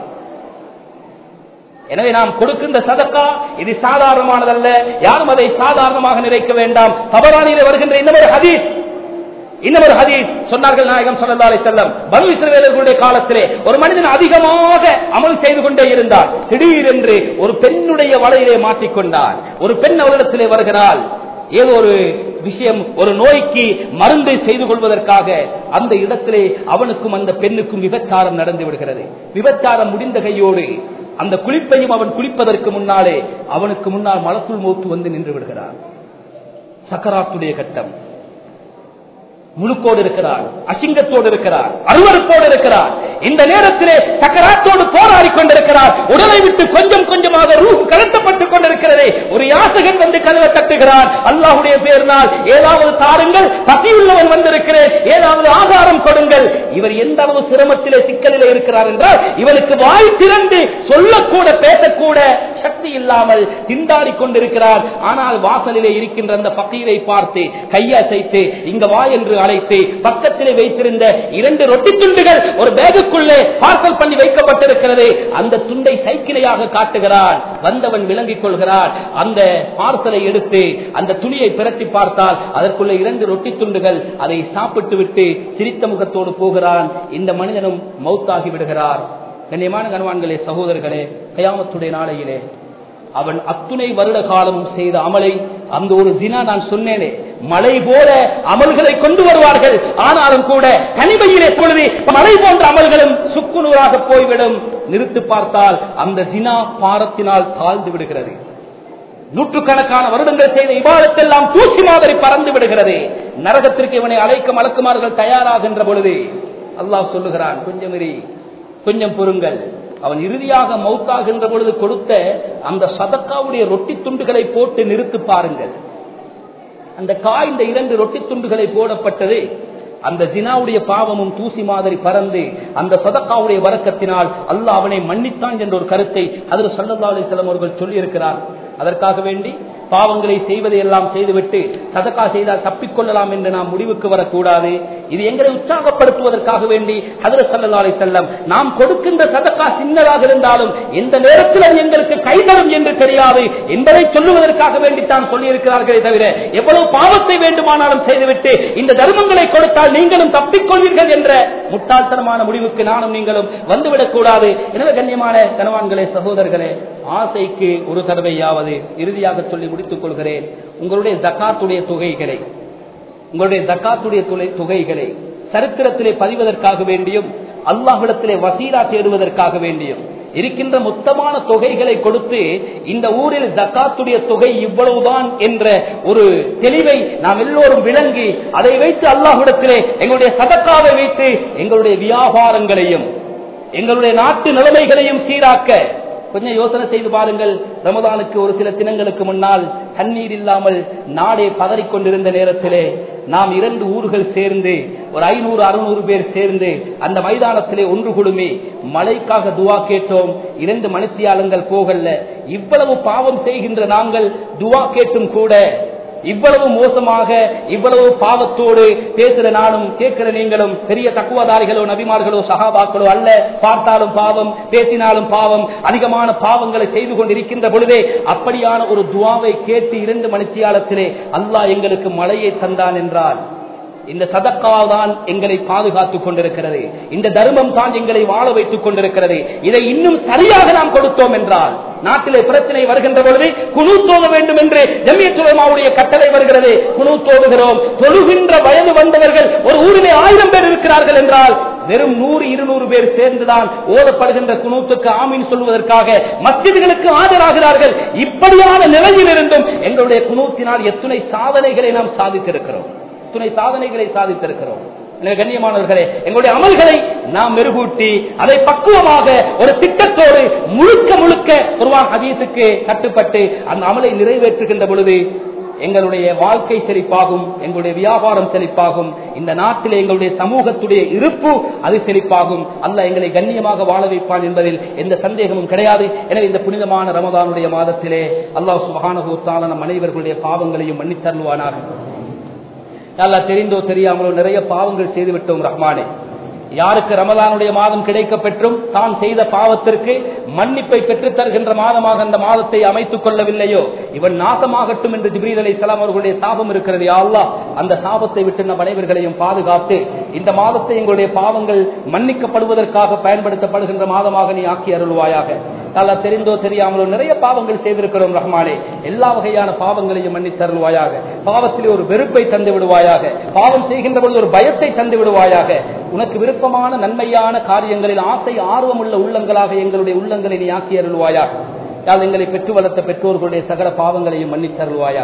எனவே நாம் கொடுக்கின்ற சதக்கா இது சாதாரணமானதல்ல யாரும் அதை சாதாரணமாக நினைக்க வேண்டாம் தவறானிலே வருகின்ற இன்னொரு ஹதீஸ் இன்னொரு ஹதீஸ் சொன்னார்கள் நாயகம் ஸல்லல்லாஹு அலைஹி வஸல்லம் பனு இஸ்ரவேலர்களுடைய காலத்திலே ஒரு மனிதன் அதிகமாக அமல் செய்து கொண்டே இருந்தார் திடீரென்று ஒரு பெண்ணுடைய வலையிலே மாட்டிக்கொண்டார் ஒரு பெண் அவரிடத்திலே வருகிறாள் ஏதோ ஒரு விஷயம் ஒரு நோய்க்கு மருந்து செய்து கொள்வதற்காக அந்த இடத்திலே அவனுக்கும் அந்த பெண்ணுக்கும் விபச்சாரம் நடந்து விடுகிறது விபச்சாரம் முடிந்த கையோடு அந்த குளிப்பையும் அவன் குளிப்பதற்கு முன்னாலே அவனுக்கு முன்னால் மலக்குள் மூத்து வந்து நின்று விடுகிறான் சக்கராத்துடைய கட்டம் முழுக்கோடு இருக்கிறார் அசிங்கத்தோடு இருக்கிறார் அருவருப்போடு இருக்கிறார் இந்த நேரத்திலே சக்கராத்தோடு போராடி கொண்டிருக்கிறார் உடலை விட்டு கொஞ்சம் கொஞ்சமாக ரூஹ் கலட்டப்பட்டுக் கொண்டிருக்கிறது ஒரு யாசகன் வந்து கதவை தட்டுகிறார் அல்லாஹுடைய பேரினால் ஏதாவது தாருங்கள் பசியுள்ளவன் வந்திருக்கிறேன் ஏதாவது ஆதாரம் கொடுங்கள் இவர் எந்த அளவு சிரமத்திலே சிக்கலிலே இருக்கிறார் என்றால் இவனுக்கு வாய் திறந்து சொல்லக்கூட பேசக்கூட சக்தி இல்லாமல் திண்டாடி கொண்டிருக்கிறார் ஆனால் வாசலிலே இருக்கின்ற அந்த பக்கீரை பார்த்து கையசைத்து இங்க வா என்று அழைத்து பக்கத்திலே வைத்திருந்த இரண்டு ரொட்டி துண்டுகள் ஒரு பேகுக்குள்ளே பார்சல் பண்ணி வைக்கப்பட்டிருக்கிறது அந்த துண்டை சைக்கிளையாக காட்டுகிறான் வந்தவன் விளங்கிக் கொள்கிறான் அந்த பார்சலை எடுத்து அந்த துணியை பிரட்டி பார்த்தால் அதற்குள்ள இரண்டு ரொட்டி துண்டுகள் அதை சாப்பிட்டு விட்டு சிரித்த முகத்தோடு போகிறான் இந்த மனிதனும் மௌத்தாகி விடுகிறார் கண்ணியமான கனவான்களே சகோதரர்களே கயாமத்துடைய நாளையிலே அவன் அத்துணை வருட காலமும் செய்த அமலை அந்த ஒரு தினா நான் சொன்னேனே மழை போல அமல்களை கொண்டு வருவார்கள் ஆனாலும் கூட தனிமையிலே பொழுது மழை போன்ற அமல்களும் சுக்குநூறாக போய்விடும் நிறுத்து பார்த்தால் அந்த தினா பாரத்தினால் தாழ்ந்து விடுகிறது நூற்றுக்கணக்கான வருடங்கள் செய்த இபாதத்தெல்லாம் தூசி மாதிரி பறந்து விடுகிறது நரகத்திற்கு இவனை அழைக்க மலக்குமார்கள் தயாராகின்ற பொழுது அல்லாஹ் சொல்லுகிறான் கொஞ்சம் இரு, கொஞ்சம் பொறுங்கள் அவன் இறுதியாக மௌத்தாகின்ற பொழுது கொடுத்த அந்த சதக்காவுடைய ரொட்டி துண்டுகளை போட்டு நிறுத்து பாருங்கள் அந்த காய்ந்த இரண்டு ரொட்டி துண்டுகளை போடப்பட்டது அந்த ஜினாவுடைய பாவமும் தூசி மாதிரி பறந்து அந்த சதக்காவுடைய வரக்கத்தினால் அல்லாஹ் அவனை மன்னித்தான் என்ற ஒரு கருத்தை அதில் சல்லல்லா அலிஸ்லாம் அவர்கள் சொல்லியிருக்கிறார் அதற்காக வேண்டி பாவங்களை செய்வதை எல்லாம் செய்துவிட்டு சதக்கா செய்தால் தப்பிக்கொள்ளலாம் என்று நாம் முடிவுக்கு வரக்கூடாது இது எங்களை உற்சாகப்படுத்துவதற்காக வேண்டி ஹதர சல்லா அலி செல்லம் நாம் கொடுக்கின்ற சதக்கா சின்னதாக இருந்தாலும் எந்த நேரத்தில் அது எங்களுக்கு கைதரும் என்று தெரியாது என்பதை சொல்லுவதற்காக வேண்டித்தான் சொல்லியிருக்கிறார்களே தவிர எவ்வளவு பாவத்தை வேண்டுமானாலும் செய்துவிட்டு இந்த தர்மங்களை கொடுத்தால் நீங்களும் தப்பிக்கொள்வீர்கள் என்ற முட்டாள்தனமான முடிவுக்கு நானும் நீங்களும் வந்துவிடக் கூடாது எனவே கண்ணியமான கனவான்களே சகோதரர்களே ஆசைக்கு ஒரு தடவையாவது இறுதியாக சொல்லி முடித்துக் கொள்கிறேன் உங்களுடைய ஜக்காத்துடைய தொகைகளை உங்களுடைய ஜக்காத்துடைய துளை- தொகைகளை சரித்திரத்திலே பதிவதற்காக வேண்டியும் அல்லாஹ்விடத்திலே வசீலா தேடுவதற்காக வேண்டியும் இருக்கின்ற மொத்தமான தொகைகளை கொடுத்து இந்த ஊரில் ஜக்காத்துடைய தொகை இவ்வளவுதான் என்ற ஒரு தெளிவை நாம் எல்லோரும் விளங்கி அதை வைத்து அல்லாஹ்விடத்திலே எங்களுடைய சதக்காவை வைத்து எங்களுடைய வியாபாரங்களையும் எங்களுடைய நாட்டு நிலைமைகளையும் சீராக்க கொஞ்சம் யோசனை செய்து பாருங்கள் ரமதானுக்கு ஒரு சில தினங்களுக்கு முன்னால் தண்ணீர் இல்லாமல் நாடே பதறிக் கொண்டிருந்த நேரத்திலே நாம் இரண்டு ஊர்கள் சேர்ந்து ஒரு ஐநூறு அறுநூறு பேர் சேர்ந்து அந்த மைதானத்திலே ஒன்று குழுமி மழைக்காக துவா கேட்டோம் இரண்டு மணித்தியாலங்கள் போகல இவ்வளவு பாவம் செய்கின்ற நாங்கள் துவா கேட்டும் கூட இவ்வளவு மோசமாக இவ்வளவு பாவத்தோடு பேசுற நானும் கேட்கிற நீங்களும் பெரிய தக்குவதாரிகளோ நபிமார்களோ சகாபாக்களோ அல்ல பார்த்தாலும் பாவம் பேசினாலும் பாவம் அதிகமான பாவங்களை செய்து கொண்டிருக்கின்ற பொழுதே அப்படியான ஒரு துவாவை கேட்டு இரண்டு மணித்தியாலத்திலே அல்லாஹ் எங்களுக்கு மழையை தந்தான் என்றால் இந்த சதக்கா தான் எங்களை பாதுகாத்துக் கொண்டிருக்கிறது இந்த தர்மம் தான் எங்களை வாழ வைத்துக் கொண்டிருக்கிறது இதை இன்னும் சரியாக நாம் கொடுத்தோம் என்றால் நாட்டிலே பிரச்சனை வருகின்ற பொழுது குழு தோக வேண்டும் என்று ஜமியத்துலமாவுடைய கட்டளை வருகிறது குழு தோதுகிறோம் தொழுகின்ற வயது வந்தவர்கள் ஒரு ஊரிலே ஆயிரம் பேர் இருக்கிறார்கள் என்றால் வெறும் நூறு இருநூறு பேர் சேர்ந்துதான் ஓதப்படுகின்ற குணூத்துக்கு ஆமீன் சொல்வதற்காக மஸ்ஜிதுகளுக்கு ஆஜராகிறார்கள் இப்படியான நிலையில் இருந்தும் எங்களுடைய குணூத்தினால் எத்தனை சாதனைகளை நாம் சாதித்திருக்கிறோம் துணை சாதனைகளை சாதித்திருக்கிறோம் எனவே கண்ணியமானவர்களே எங்களுடைய அமல்களை நாம் மெருகூட்டி அதை பக்குவமாக ஒரு திட்டத்தோடு முழுக்க முழுக்க குர்வான் ஹதீஸுக்கு கட்டுப்பட்டு அந்த அமலை நிறைவேற்றுகின்ற பொழுது எங்களுடைய வாழ்க்கை செழிப்பாகும் எங்களுடைய வியாபாரம் செழிப்பாகும் இந்த நாட்டிலே எங்களுடைய சமூகத்துடைய இருப்பு அது செழிப்பாகும் அல்ல எங்களை கண்ணியமாக வாழ வைப்பான் என்பதில் எந்த சந்தேகமும் கிடையாது எனவே இந்த புனிதமான ரமதானுடைய மாதத்திலே அல்லாஹ் சுபகானுத்தான நம் அனைவர்களுடைய பாவங்களையும் மன்னித்தருள்வானாக நல்லா தெரிந்தோ தெரியாமலோ நிறைய பாவங்கள் செய்து விட்டோம் ரஹ்மானே யாருக்கு ரமதானுடைய மாதம் கிடைக்க பெற்றும் தான் செய்த பாவத்திற்கு மன்னிப்பை பெற்றுத் தருகின்ற மாதமாக அந்த மாதத்தை அமைத்துக் கொள்ளவில்லையோ இவன் நாசமாகட்டும் என்று ஜிப்ரீல் அலை சலாம் அவர்களுடைய சாபம் இருக்கிறது யா அல்லாஹ் அந்த சாபத்தை விட்டு நம் அனைவர்களையும் பாதுகாத்து இந்த மாதத்தை எங்களுடைய பாவங்கள் மன்னிக்கப்படுவதற்காக பயன்படுத்தப்படுகின்ற மாதமாக நீ ஆக்கி அருள்வாயாக நல்லா தெரிந்தோ தெரியாமலோ நிறைய பாவங்கள் செய்திருக்கிறோம் ரஹ்மானே எல்லா வகையான பாவங்களையும் மன்னித் தருள்வாயாக பாவத்திலே ஒரு வெறுப்பை தந்து விடுவாயாக பாவம் செய்கின்ற பொழுது ஒரு பயத்தை தந்து விடுவாயாக உனக்கு விருப்பமான நன்மையான காரியங்களில் ஆசை ஆர்வமுள்ள உள்ளங்களாக எங்களுடைய உள்ளங்களை நீ ஆக்கி அருள்வாயாக யாழ் எங்களை பெற்று வளர்த்த பெற்றோர்களுடைய சகல பாவங்களையும் மன்னித் தருள்வாயா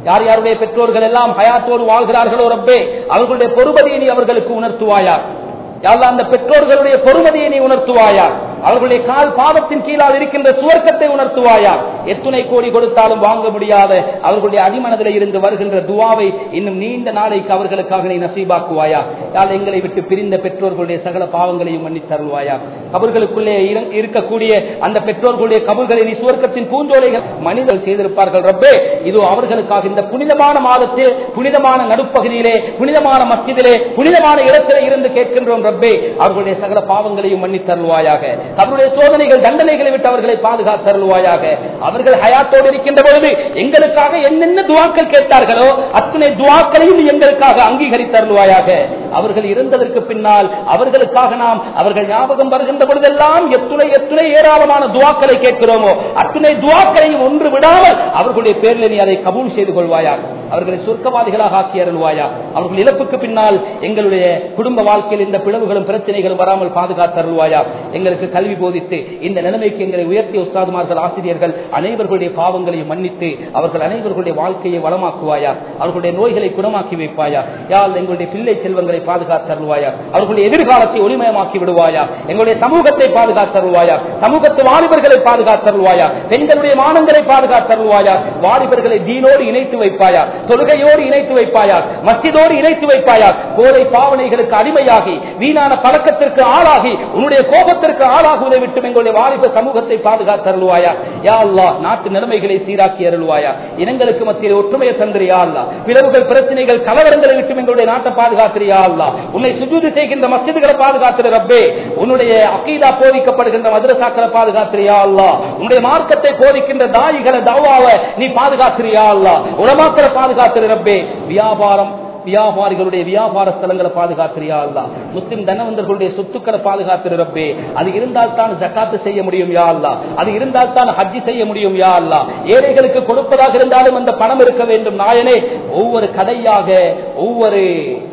யார் யாருடைய பெற்றோர்கள் எல்லாம் ஹயாத்தோடு வாழ்கிறார்களோ ரப்பே அவர்களுடைய பொறுமதியை நீ அவர்களுக்கு உணர்த்துவாயா யாழ்லா அந்த பெற்றோர்களுடைய பொறுமதியை நீ உணர்த்துவாயா அவர்களுடைய கால் பாதத்தின் கீழால் இருக்கின்ற சுவர்க்கத்தை உணர்த்துவாயா எத்துணை கோடி கொடுத்தாலும் வாங்க முடியாத அவர்களுடைய அடிமனதில் இருந்து வருகின்ற துவாவை இன்னும் நீண்ட நாளைக்கு அவர்களுக்காக நீ நசீபாக்குவாயா யாழ் எங்களை விட்டு பிரிந்த பெற்றோர்களுடைய சகல பாவங்களையும் மன்னித் தருவாயா அவர்களுக்குள்ளே இரு- இருக்கக்கூடிய அந்த பெற்றோர்களுடைய கபல்களை நீ சுவர்க்கத்தின் பூஞ்சோலைகள் மனிதர்கள் செய்திருப்பார்கள் ரப்பே இதோ அவர்களுக்காக இந்த புனிதமான மாதத்தில் புனிதமான நடுப்பகுதியிலே புனிதமான மஸ்ஜிதிலே புனிதமான இடத்திலே இருந்து கேட்கின்றோம் ரப்பே அவர்களுடைய சகல பாவங்களையும் மன்னித் தருவாயாக அவருடைய சோதனைகள் தண்டனைகளை விட்டு அவர்களை பாதுகாத்தருள்வாயாக அவர்கள் ஹயாத்தோடு இருக்கின்ற பொழுது எங்களுக்காக என்னென்ன துவாக்கள் கேட்டார்களோ அத்தனை துவாக்களையும் நீ எங்களுக்காக அங்கீகரித்தருள்வாயாக அவர்கள் இருந்ததற்கு பின்னால் அவர்களுக்காக நாம் அவர்கள் ஞாபகம் வருகின்ற பொழுதெல்லாம் எத்துணை எத்துணை ஏராளமான துவாக்களை கேட்கிறோமோ அத்தனை துவாக்களையும் ஒன்று விடாமல் அவர்களுடைய பேரில் நீ அதை கபூல் செய்து கொள்வாயாக அவர்களை சொர்க்கவாதிகளாக ஆக்கி அருள்வாயா அவர்கள் இழப்புக்கு பின்னால் எங்களுடைய குடும்ப வாழ்க்கையில் இந்த பிளவுகளும் பிரச்சனைகளும் வராமல் பாதுகாத்தருள்வாயா எங்களுக்கு கல்வி போதித்து இந்த நிலைமைக்கு எங்களை உயர்த்திய உஸ்தாதுமார்கள் ஆசிரியர்கள் அனைவர்களுடைய பாவங்களையும் மன்னித்து அவர்கள் அனைவர்களுடைய வாழ்க்கையை வளமாக்குவாயா அவர்களுடைய நோய்களை குணமாக்கி வைப்பாயா யாழ் எங்களுடைய பிள்ளை செல்வங்களை பாதுகாத்தருள்வாயா அவர்களுடைய எதிர்காலத்தை ஒளிமயமாக்கி விடுவாயா எங்களுடைய சமூகத்தை பாதுகாத்தருள்வாயா சமூகத்து வாலிபர்களை பாதுகாத்தருள்வாயா பெண்களுடைய மானங்களை பாதுகாத்தருள்வாயா வாலிபர்களை தீனோடு இணைத்து வைப்பாயா தொழுகையோடு இணைத்து வைப்பாயா மஸ்ஜிதோடு இணைத்து வைப்பாயா போதை பாவனைகளுக்கு அடிமையாகி வீணான பழக்கத்திற்கு ஆளாகி உன்னுடைய கோபத்திற்கு ஆளாகுவதை விட்டு எங்களுடைய வாலிப சமூகத்தை பாதுகாத்தருள்வாயா யா அல்லாஹ் நாட்டு நிலைமைகளை சீராக்கி அருள்வாயா இனங்களுக்கு மத்தியில் ஒற்றுமையை தந்திரியா அல்லா பிளவுகள் பிரச்சனைகள் கலவரங்களை விட்டு எங்களுடைய நாட்டை பாதுகாத்திரியா அல்லா உன்னை சுஜூதி செய்கின்ற மஸ்ஜிதுகளை பாதுகாத்திரு ரப்பே உன்னுடைய அக்கீதா போதிக்கப்படுகின்ற மதுரசாக்களை பாதுகாத்திரியா அல்லா உன்னுடைய மார்க்கத்தை போதிக்கின்ற தாயிகளை தவாவை நீ பாதுகாத்திரியா அல்லா உலமாக்களை பாதுகாத்திரு ரப்பே வியாபாரம் வியாபாரிகளுடைய வியாபார ஸ்தலங்களை பாதுகாத்திரியா அல்லா முஸ்லிம் தனவந்தர்களுடைய சொத்துக்களை பாதுகாத்திரு ரப்பே அது இருந்தால் தான் ஜக்காத்து செய்ய முடியும் யா அல்லா அது இருந்தால் தான் ஹஜ்ஜி செய்ய முடியும் யா அல்லா ஏழைகளுக்கு கொடுப்பதாக இருந்தாலும் அந்த பணம் இருக்க வேண்டும் நாயனே ஒவ்வொரு கடையாக ஒவ்வொரு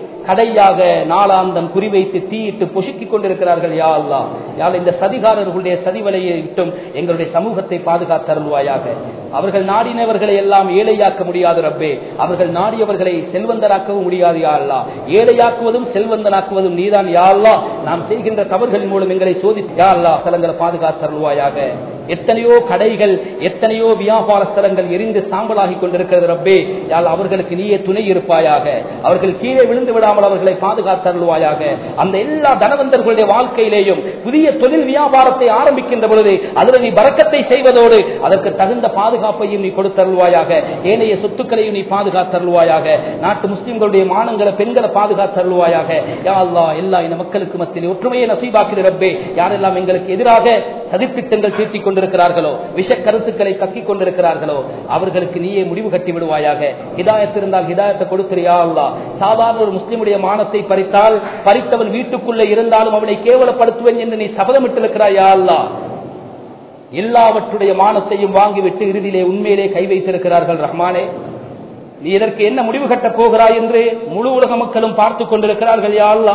கடையாக நாளாந்தம் குறிவைத்து தீயிட்டு பொசுக்கிக் கொண்டிருக்கிறார்கள் யா அல்லா யாழ் இந்த சதிகாரர்களுடைய சதிவலையை விட்டும் எங்களுடைய சமூகத்தை பாதுகாத்தருள்வாயாக அவர்கள் நாடினவர்களை எல்லாம் ஏழையாக்க முடியாது ரப்பே அவர்கள் நாடியவர்களை செல்வந்தராக்கவும் முடியாது யா அல்லா ஏழையாக்குவதும் செல்வந்தனாக்குவதும் நீதான் யா அல்லா நாம் செய்கின்ற தவறுகளின் மூலம் எங்களை சோதித்து யா அல்லா தலங்களை பாதுகாத்தருள்வாயாக எத்தனையோ கடைகள் எத்தனையோ வியாபார ஸ்தலங்கள் எரிந்து சாம்பலாகி கொண்டிருக்கிறது ரப்பே யாழ் அவர்களுக்கு நீயே துணை இருப்பாயாக அவர்கள் கீழே விழுந்து விடாமல் அவர்களை பாதுகாத்தருள்வாயாக அந்த எல்லா தனவந்தர்களுடைய வாழ்க்கையிலேயும் புதிய தொழில் வியாபாரத்தை ஆரம்பிக்கின்ற பொழுது அதில் நீ பறக்கத்தை செய்வதோடு அதற்கு தகுந்த பாதுகாப்பையும் நீ கொடுத்தருள்வாயாக ஏனைய சொத்துக்களையும் நீ பாதுகாத்தருள்வாயாக நாட்டு முஸ்லிம்களுடைய மானங்களை பெண்களை பாதுகாத்தருள்வாயாக யா அல்லாஹ் எல்லா இன மக்களுக்கு மத்தியில் ஒற்றுமையை நசீபாக்கிற ரப்பே யாரெல்லாம் எங்களுக்கு எதிராக சதித்திட்டங்கள் தீர்த்திக் கொண்டிருக்கிறார்களோ விஷ கருத்துக்களை கக்கிக் கொண்டிருக்கிறார்களோ அவர்களுக்கு நீயே முடிவு கட்டி விடுவாயாக ஹிதாயத் இருந்தால் ஹிதாயத்தை கொடுக்கிறியா அல்லா சாதாரண ஒரு முஸ்லிமுடைய மானத்தை பறித்தால் பறித்தவன் வீட்டுக்குள்ளே இருந்தாலும் அவனை கேவலப்படுத்துவேன் என்று நீ சபதமிட்டிருக்கிறாயா அல்லா எல்லாவற்றுடைய மானத்தையும் வாங்கிவிட்டு இறுதியிலே உண்மையிலே கை வைத்திருக்கிறார்கள் ரஹ்மானே நீ இதற்கு என்ன முடிவு கட்டப் போகிறாய் என்று முழு உலக மக்களும் பார்த்துக் கொண்டிருக்கிறார்கள் யா அல்லா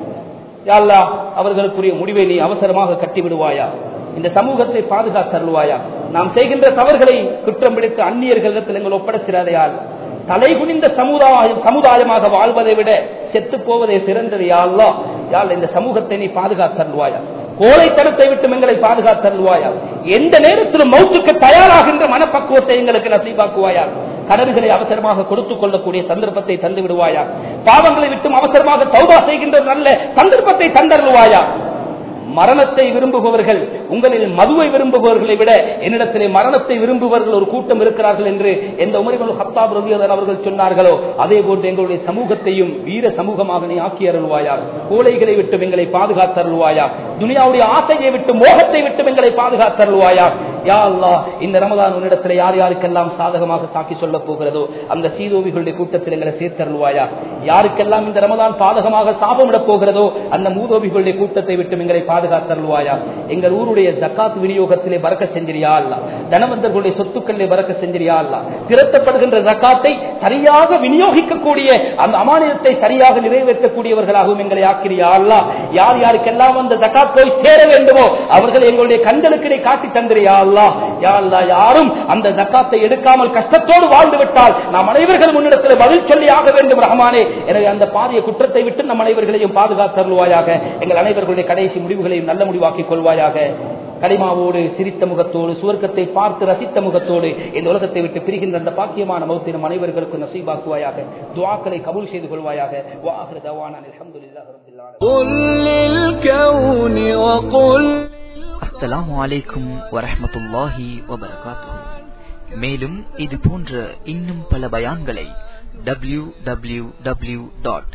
யா அல்லா அவர்களுக்குரிய முடிவை நீ அவசரமாக கட்டி விடுவாயா இந்த சமூகத்தை பாதுகாத்தருள்வாயா நாம் செய்கின்ற தவறுகளை குற்றம் பிடித்து அந்நியர்களிடத்தில் எங்கள் ஒப்படைச்சிடாதையால் தலை குனிந்த சமுதாயம் சமுதாயமாக வாழ்வதை விட செத்து போவதே சிறந்தது யாழ்லா யாழ் இந்த சமூகத்தை நீ பாதுகாத்தருள்வாயா கோழைத்தனத்தை விட்டு எங்களை பாதுகாத்தருள்வாயா எந்த நேரத்திலும் மௌத்துக்கு தயாராகின்ற மனப்பக்குவத்தை எங்களுக்கு நசீபாக்குவாயா கடன்களை அவசரமாக கொடுத்துக் கொள்ளக்கூடிய சந்தர்ப்பத்தை தந்து விடுவாயா பாவங்களை விட்டும் அவசரமாக தௌபா செய்கின்ற நல்ல சந்தர்ப்பத்தை தந்தருள்வாயா மரணத்தை விரும்புபவர்கள் உங்களில் மதுவை விரும்புபவர்களை விட என்னிடத்திலே மரணத்தை விரும்புபவர்கள் ஒரு கூட்டம் இருக்கிறார்கள் என்று எந்த உமரிமல் ஹத்தாப் ரவியதன் அவர்கள் சொன்னார்களோ அதே போன்று எங்களுடைய சமூகத்தையும் வீர சமூகமாக நீ ஆக்கி அருள்வாயா கோழைகளை விட்டு எங்களை பாதுகாத்தருள்வாயா துனியாவுடைய ஆசையை விட்டு மோகத்தை விட்டு எங்களை பாதுகாத்தருள்வாயா யா அல்லா இந்த ரமதான் உன்னிடத்தில் யார் யாருக்கெல்லாம் சாதகமாக சாக்கி சொல்ல போகிறதோ அந்த சீதோவிகளுடைய கூட்டத்தில் எங்களை சேர்த்தருள்வாயா யாருக்கெல்லாம் இந்த ரமதான் பாதகமாக சாபமிடப் போகிறதோ அந்த மூதோவிகளுடைய கூட்டத்தை விட்டு எங்களை பாதுகாத்தருள்வாயா எங்கள் ஊருடைய ஜக்காத் விநியோகத்திலே பறக்க செஞ்சிரியா அல்ல தனவந்தர்களுடைய சொத்துக்களிலே பறக்க செஞ்சிரியா அல்ல திரட்டப்படுகின்ற ஜக்காத்தை சரியாக விநியோகிக்கக்கூடிய அந்த அமானியத்தை சரியாக நிறைவேற்றக்கூடியவர்களாகவும் எங்களை ஆக்கிரியா அல்ல யார் யாருக்கெல்லாம் அந்த ஜக்காத் போய் சேர வேண்டுமோ அவர்கள் எங்களுடைய கண்களுக்கு நீ காட்டி தந்திரியா அல்ல அல்லாஹ் யா அல்லாஹ் யாரும் அந்த ஜக்காத்தை எடுக்காமல் கஷ்டத்தோடு வாழ்ந்து விட்டால் நாம் அனைவர்கள் முன்னிடத்தில் பதில் சொல்லி ஆக வேண்டும் ரஹ்மானே எனவே அந்த பாரிய குற்றத்தை விட்டு நம் அனைவர்களையும் பாதுகாத்தருள்வாயாக எங்கள் அனைவர்களுடைய கடைசி முடிவுகளையும் நல்ல முடிவாக்கிக் கொள்வாயாக கலிமாவோடு சிரித்த முகத்தோடு சுவர்க்கத்தை பார்த்து ரசித்த முகத்தோடு இந்த உலகத்தை விட்டு பிரிகின்ற அந்த பாக்கியமான மௌத்தை நம் அனைவர்களுக்கு நசீபாக்குவாயாக துவாக்களை கபூல் செய்து கொள்வாயாக வாஹிரு தவானா அல்ஹம்துலில்லாஹி ரப்பில் ஆலமீன்
قل للكون وقل
அஸ்ஸலாமு அலைக்கும் வரஹ்மத்துல்லாஹி வபரகாத்துஹு மேலும் இது போன்ற இன்னும் பல பயான்களை W W W dot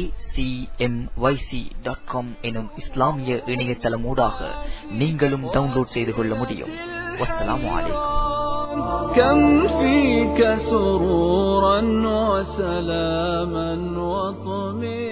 dot com எனும் இஸ்லாமிய இணையதளமூடாக நீங்களும் டவுன்லோட் செய்து கொள்ள முடியும் வஸ்ஸலாமு அலைக்கும்
كم فيك سرورا وسلاما وطمئنا